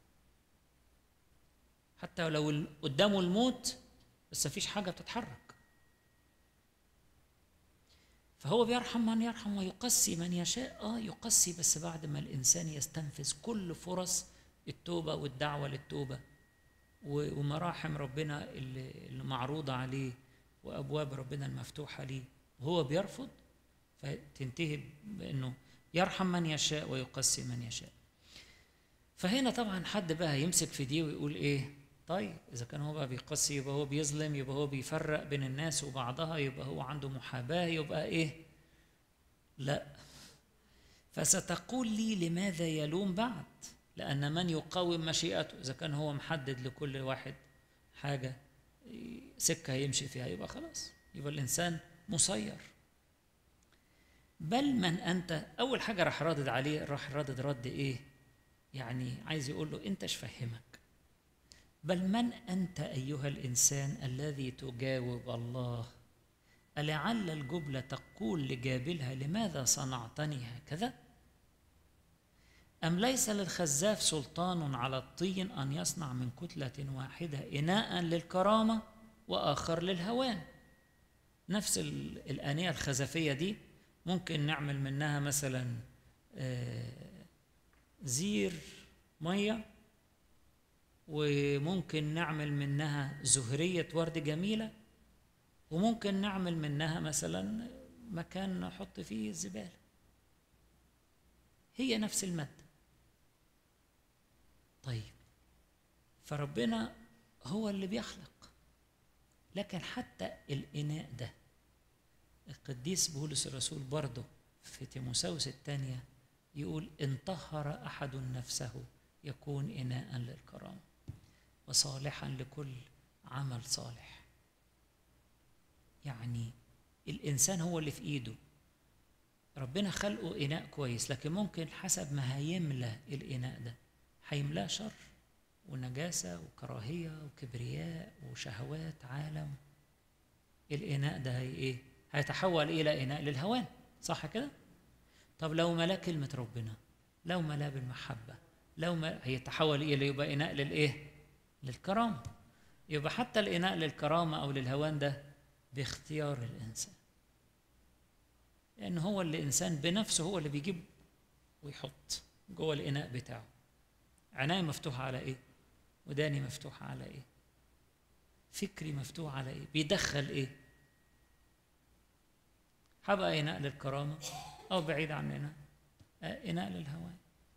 Speaker 1: حتى لو قدامه الموت بس مفيش حاجه بتتحرك فهو بيرحم من يرحم ويقسي من يشاء اه يقسي بس بعد ما الانسان يستنفذ كل فرص التوبه والدعوه للتوبه ومراحم ربنا اللي معروضه عليه وابواب ربنا المفتوحه ليه وهو بيرفض فتنتهي بانه يرحم من يشاء ويقسي من يشاء فهنا طبعا حد بقى يمسك في دي ويقول ايه طيب اذا كان هو بقى بيقسي يبقى هو بيظلم يبقى هو بيفرق بين الناس وبعضها يبقى هو عنده محاباه يبقى ايه لا فستقول لي لماذا يلوم بعد لان من يقاوم مشيئته اذا كان هو محدد لكل واحد حاجه سكه يمشي فيها يبقى خلاص يبقى الانسان مسير بل من انت اول حاجه راح رادد عليه راح رادد رد ايه يعني عايز يقول له انت ايش فهمك بل من انت ايها الانسان الذي تجاوب الله ألعل الجبلة تقول لجابلها لماذا صنعتني هكذا أم ليس للخزاف سلطان على الطين أن يصنع من كتلة واحدة إناء للكرامة وآخر للهوان نفس الآنية الخزفية دي ممكن نعمل منها مثلا زير مية وممكن نعمل منها زهرية ورد جميلة وممكن نعمل منها مثلا مكان نحط فيه الزبالة هي نفس المادة طيب فربنا هو اللي بيخلق لكن حتى الإناء ده القديس بولس الرسول برضه في تيموساوس الثانية يقول إن طهر أحد نفسه يكون إناء للكرامة وصالحا لكل عمل صالح يعني الإنسان هو اللي في إيده ربنا خلقه إناء كويس لكن ممكن حسب ما هيملى الإناء ده هيملاه شر ونجاسة وكراهية وكبرياء وشهوات عالم الإناء ده هي إيه؟ هيتحول إلى إناء للهوان صح كده؟ طب لو ملا كلمة ربنا لو ملا بالمحبة لو ما هيتحول إلى يبقى إناء للإيه؟ للكرامة يبقى حتى الإناء للكرامة أو للهوان ده باختيار الإنسان لأن هو اللي إنسان بنفسه هو اللي بيجيب ويحط جوه الإناء بتاعه عناية مفتوحة على إيه؟ وداني مفتوحة على إيه؟ فكري مفتوح على إيه؟ بيدخل إيه؟ هبقى إناء للكرامة أو بعيد عننا إناء للهوان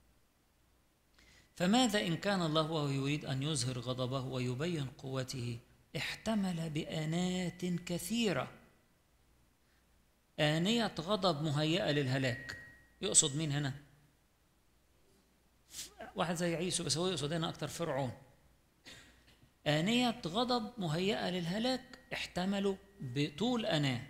Speaker 1: فماذا إن كان الله وهو يريد أن يظهر غضبه ويبين قوته احتمل بآنات كثيرة آنية غضب مهيئة للهلاك يقصد مين هنا؟ واحد زي عيسو بس هو يقصد هنا أكتر فرعون آنية غضب مهيئة للهلاك احتملوا بطول أناه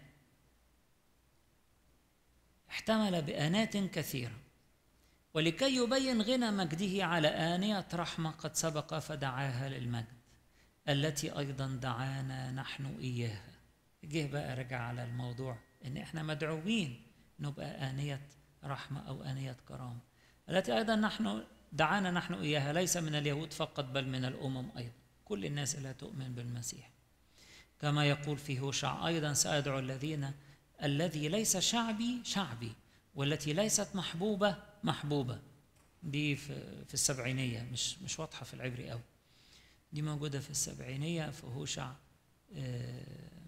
Speaker 1: احتمل بآنات كثيرة ولكي يبين غنى مجده على آنية رحمة قد سبق فدعاها للمجد التي أيضا دعانا نحن إياها جه بقى رجع على الموضوع إن إحنا مدعوين نبقى آنية رحمة أو آنية كرامة التي أيضا نحن دعانا نحن إياها ليس من اليهود فقط بل من الأمم أيضا كل الناس لا تؤمن بالمسيح كما يقول في هوشع أيضا سأدعو الذين الذي ليس شعبي شعبي والتي ليست محبوبة محبوبة دي في, في السبعينية مش مش واضحة في العبري أوي دي موجودة في السبعينية في هوشع اه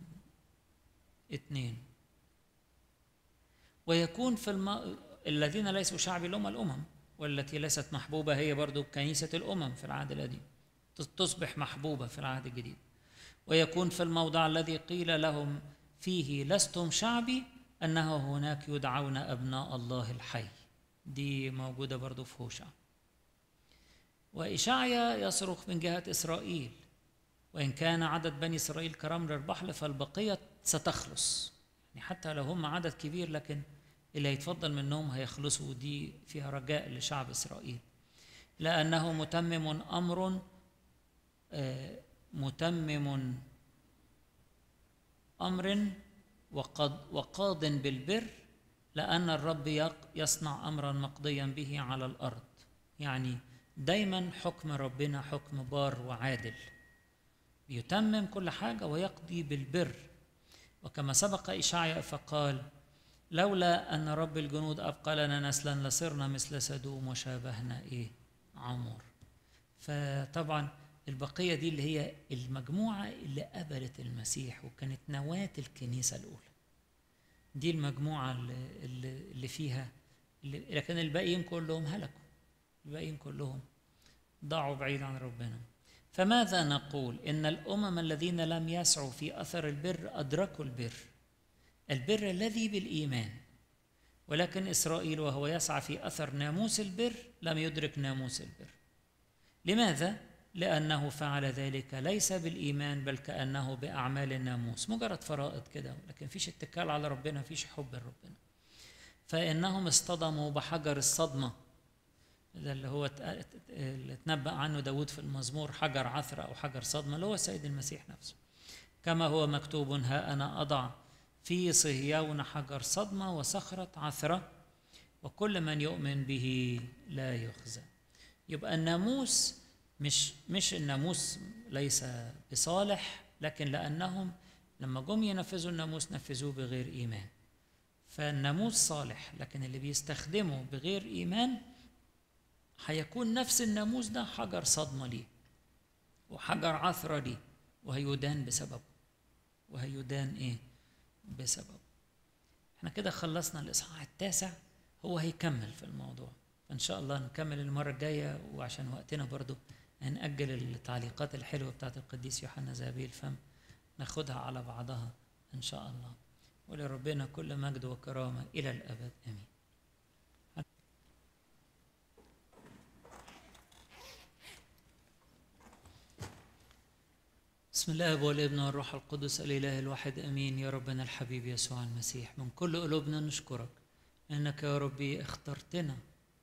Speaker 1: اتنين ويكون في الم... الذين ليسوا شعبي اللي هم الأمم والتي ليست محبوبة هي برضو كنيسة الأمم في العهد القديم تصبح محبوبة في العهد الجديد ويكون في الموضع الذي قيل لهم فيه لستم شعبي أنه هناك يدعون أبناء الله الحي دي موجودة برضو في هوشع وإشعيا يصرخ من جهة إسرائيل وإن كان عدد بني إسرائيل كرمل البحر فالبقية ستخلص يعني حتى لو هم عدد كبير لكن اللي هيتفضل منهم هيخلصوا دي فيها رجاء لشعب إسرائيل لأنه متمم أمر متمم أمر وقد وقاض بالبر لأن الرب يصنع أمرا مقضيا به على الأرض يعني دايما حكم ربنا حكم بار وعادل يتمم كل حاجة ويقضي بالبر وكما سبق إشعياء فقال لولا أن رب الجنود أبقى لنا نسلا لصرنا مثل سدوم وشابهنا إيه عمور فطبعا البقية دي اللي هي المجموعة اللي قبلت المسيح وكانت نواة الكنيسة الأولى دي المجموعة اللي, اللي فيها اللي لكن الباقيين كلهم هلكوا الباقيين كلهم ضاعوا بعيد عن ربنا فماذا نقول إن الأمم الذين لم يسعوا في أثر البر أدركوا البر البر الذي بالإيمان ولكن إسرائيل وهو يسعى في أثر ناموس البر لم يدرك ناموس البر لماذا؟ لأنه فعل ذلك ليس بالإيمان بل كأنه بأعمال الناموس مجرد فرائض كده لكن فيش اتكال على ربنا فيش حب لربنا فإنهم اصطدموا بحجر الصدمة ده اللي هو اللي اتنبأ عنه داود في المزمور حجر عثرة أو حجر صدمة اللي هو السيد المسيح نفسه كما هو مكتوب ها أنا أضع في صهيون حجر صدمة وصخرة عثرة وكل من يؤمن به لا يخزى يبقى الناموس مش مش الناموس ليس بصالح لكن لانهم لما جم ينفذوا الناموس نفذوه بغير ايمان فالناموس صالح لكن اللي بيستخدمه بغير ايمان هيكون نفس الناموس ده حجر صدمه ليه وحجر عثره ليه وهيدان بسببه وهيدان ايه بسببه احنا كده خلصنا الاصحاح التاسع هو هيكمل في الموضوع فان شاء الله نكمل المره الجايه وعشان وقتنا برضو هنأجل التعليقات الحلوه بتاعت القديس يوحنا ذهبي الفم ناخدها على بعضها ان شاء الله ولربنا كل مجد وكرامه الى الابد امين بسم الله والابن والروح القدس الاله الواحد امين يا ربنا الحبيب يسوع المسيح من كل قلوبنا نشكرك انك يا ربي اخترتنا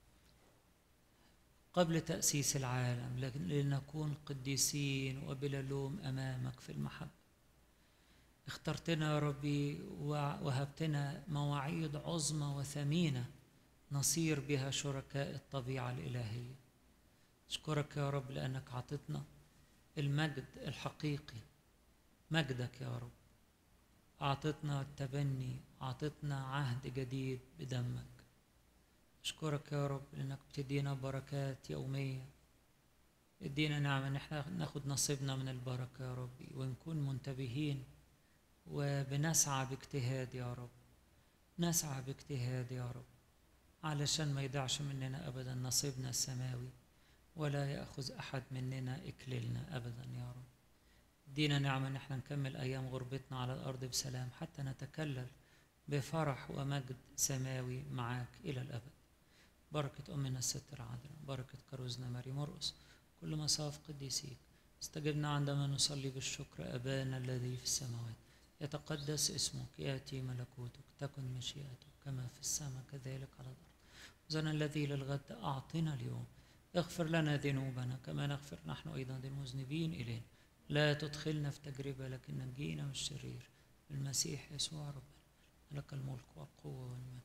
Speaker 1: قبل تاسيس العالم لنكون قديسين وبلا لوم امامك في المحبه اخترتنا يا ربي وهبتنا مواعيد عظمى وثمينه نصير بها شركاء الطبيعه الالهيه اشكرك يا رب لانك عطتنا المجد الحقيقي مجدك يا رب أعطتنا التبني أعطتنا عهد جديد بدمك أشكرك يا رب لأنك بتدينا بركات يومية ادينا نعمة ان احنا ناخد نصيبنا من البركة يا ربي ونكون منتبهين وبنسعى باجتهاد يا رب نسعى باجتهاد يا رب علشان ما يضيعش مننا أبدا نصيبنا السماوي ولا يأخذ أحد مننا إكليلنا أبدا يا رب دينا نعمة إن احنا نكمل أيام غربتنا على الأرض بسلام حتى نتكلل بفرح ومجد سماوي معاك إلى الأبد بركة أمنا الست العذراء بركة كروزنا ماري مرقس كل مصاف قديسيك استجبنا عندما نصلي بالشكر أبانا الذي في السماوات يتقدس اسمك يأتي ملكوتك تكن مشيئتك كما في السماء كذلك على الأرض زنا الذي للغد أعطنا اليوم اغفر لنا ذنوبنا كما نغفر نحن أيضا للمذنبين إلينا لا تدخلنا في تجربة لكن نجينا من الشرير المسيح يسوع ربنا لك الملك والقوة والمجد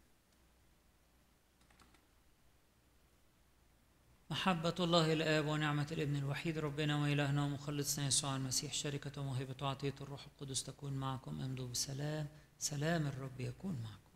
Speaker 1: محبة الله الآب ونعمة الابن الوحيد ربنا وإلهنا ومخلصنا يسوع المسيح شركة وموهبة وعطية الروح القدس تكون معكم امضوا بسلام سلام الرب يكون معكم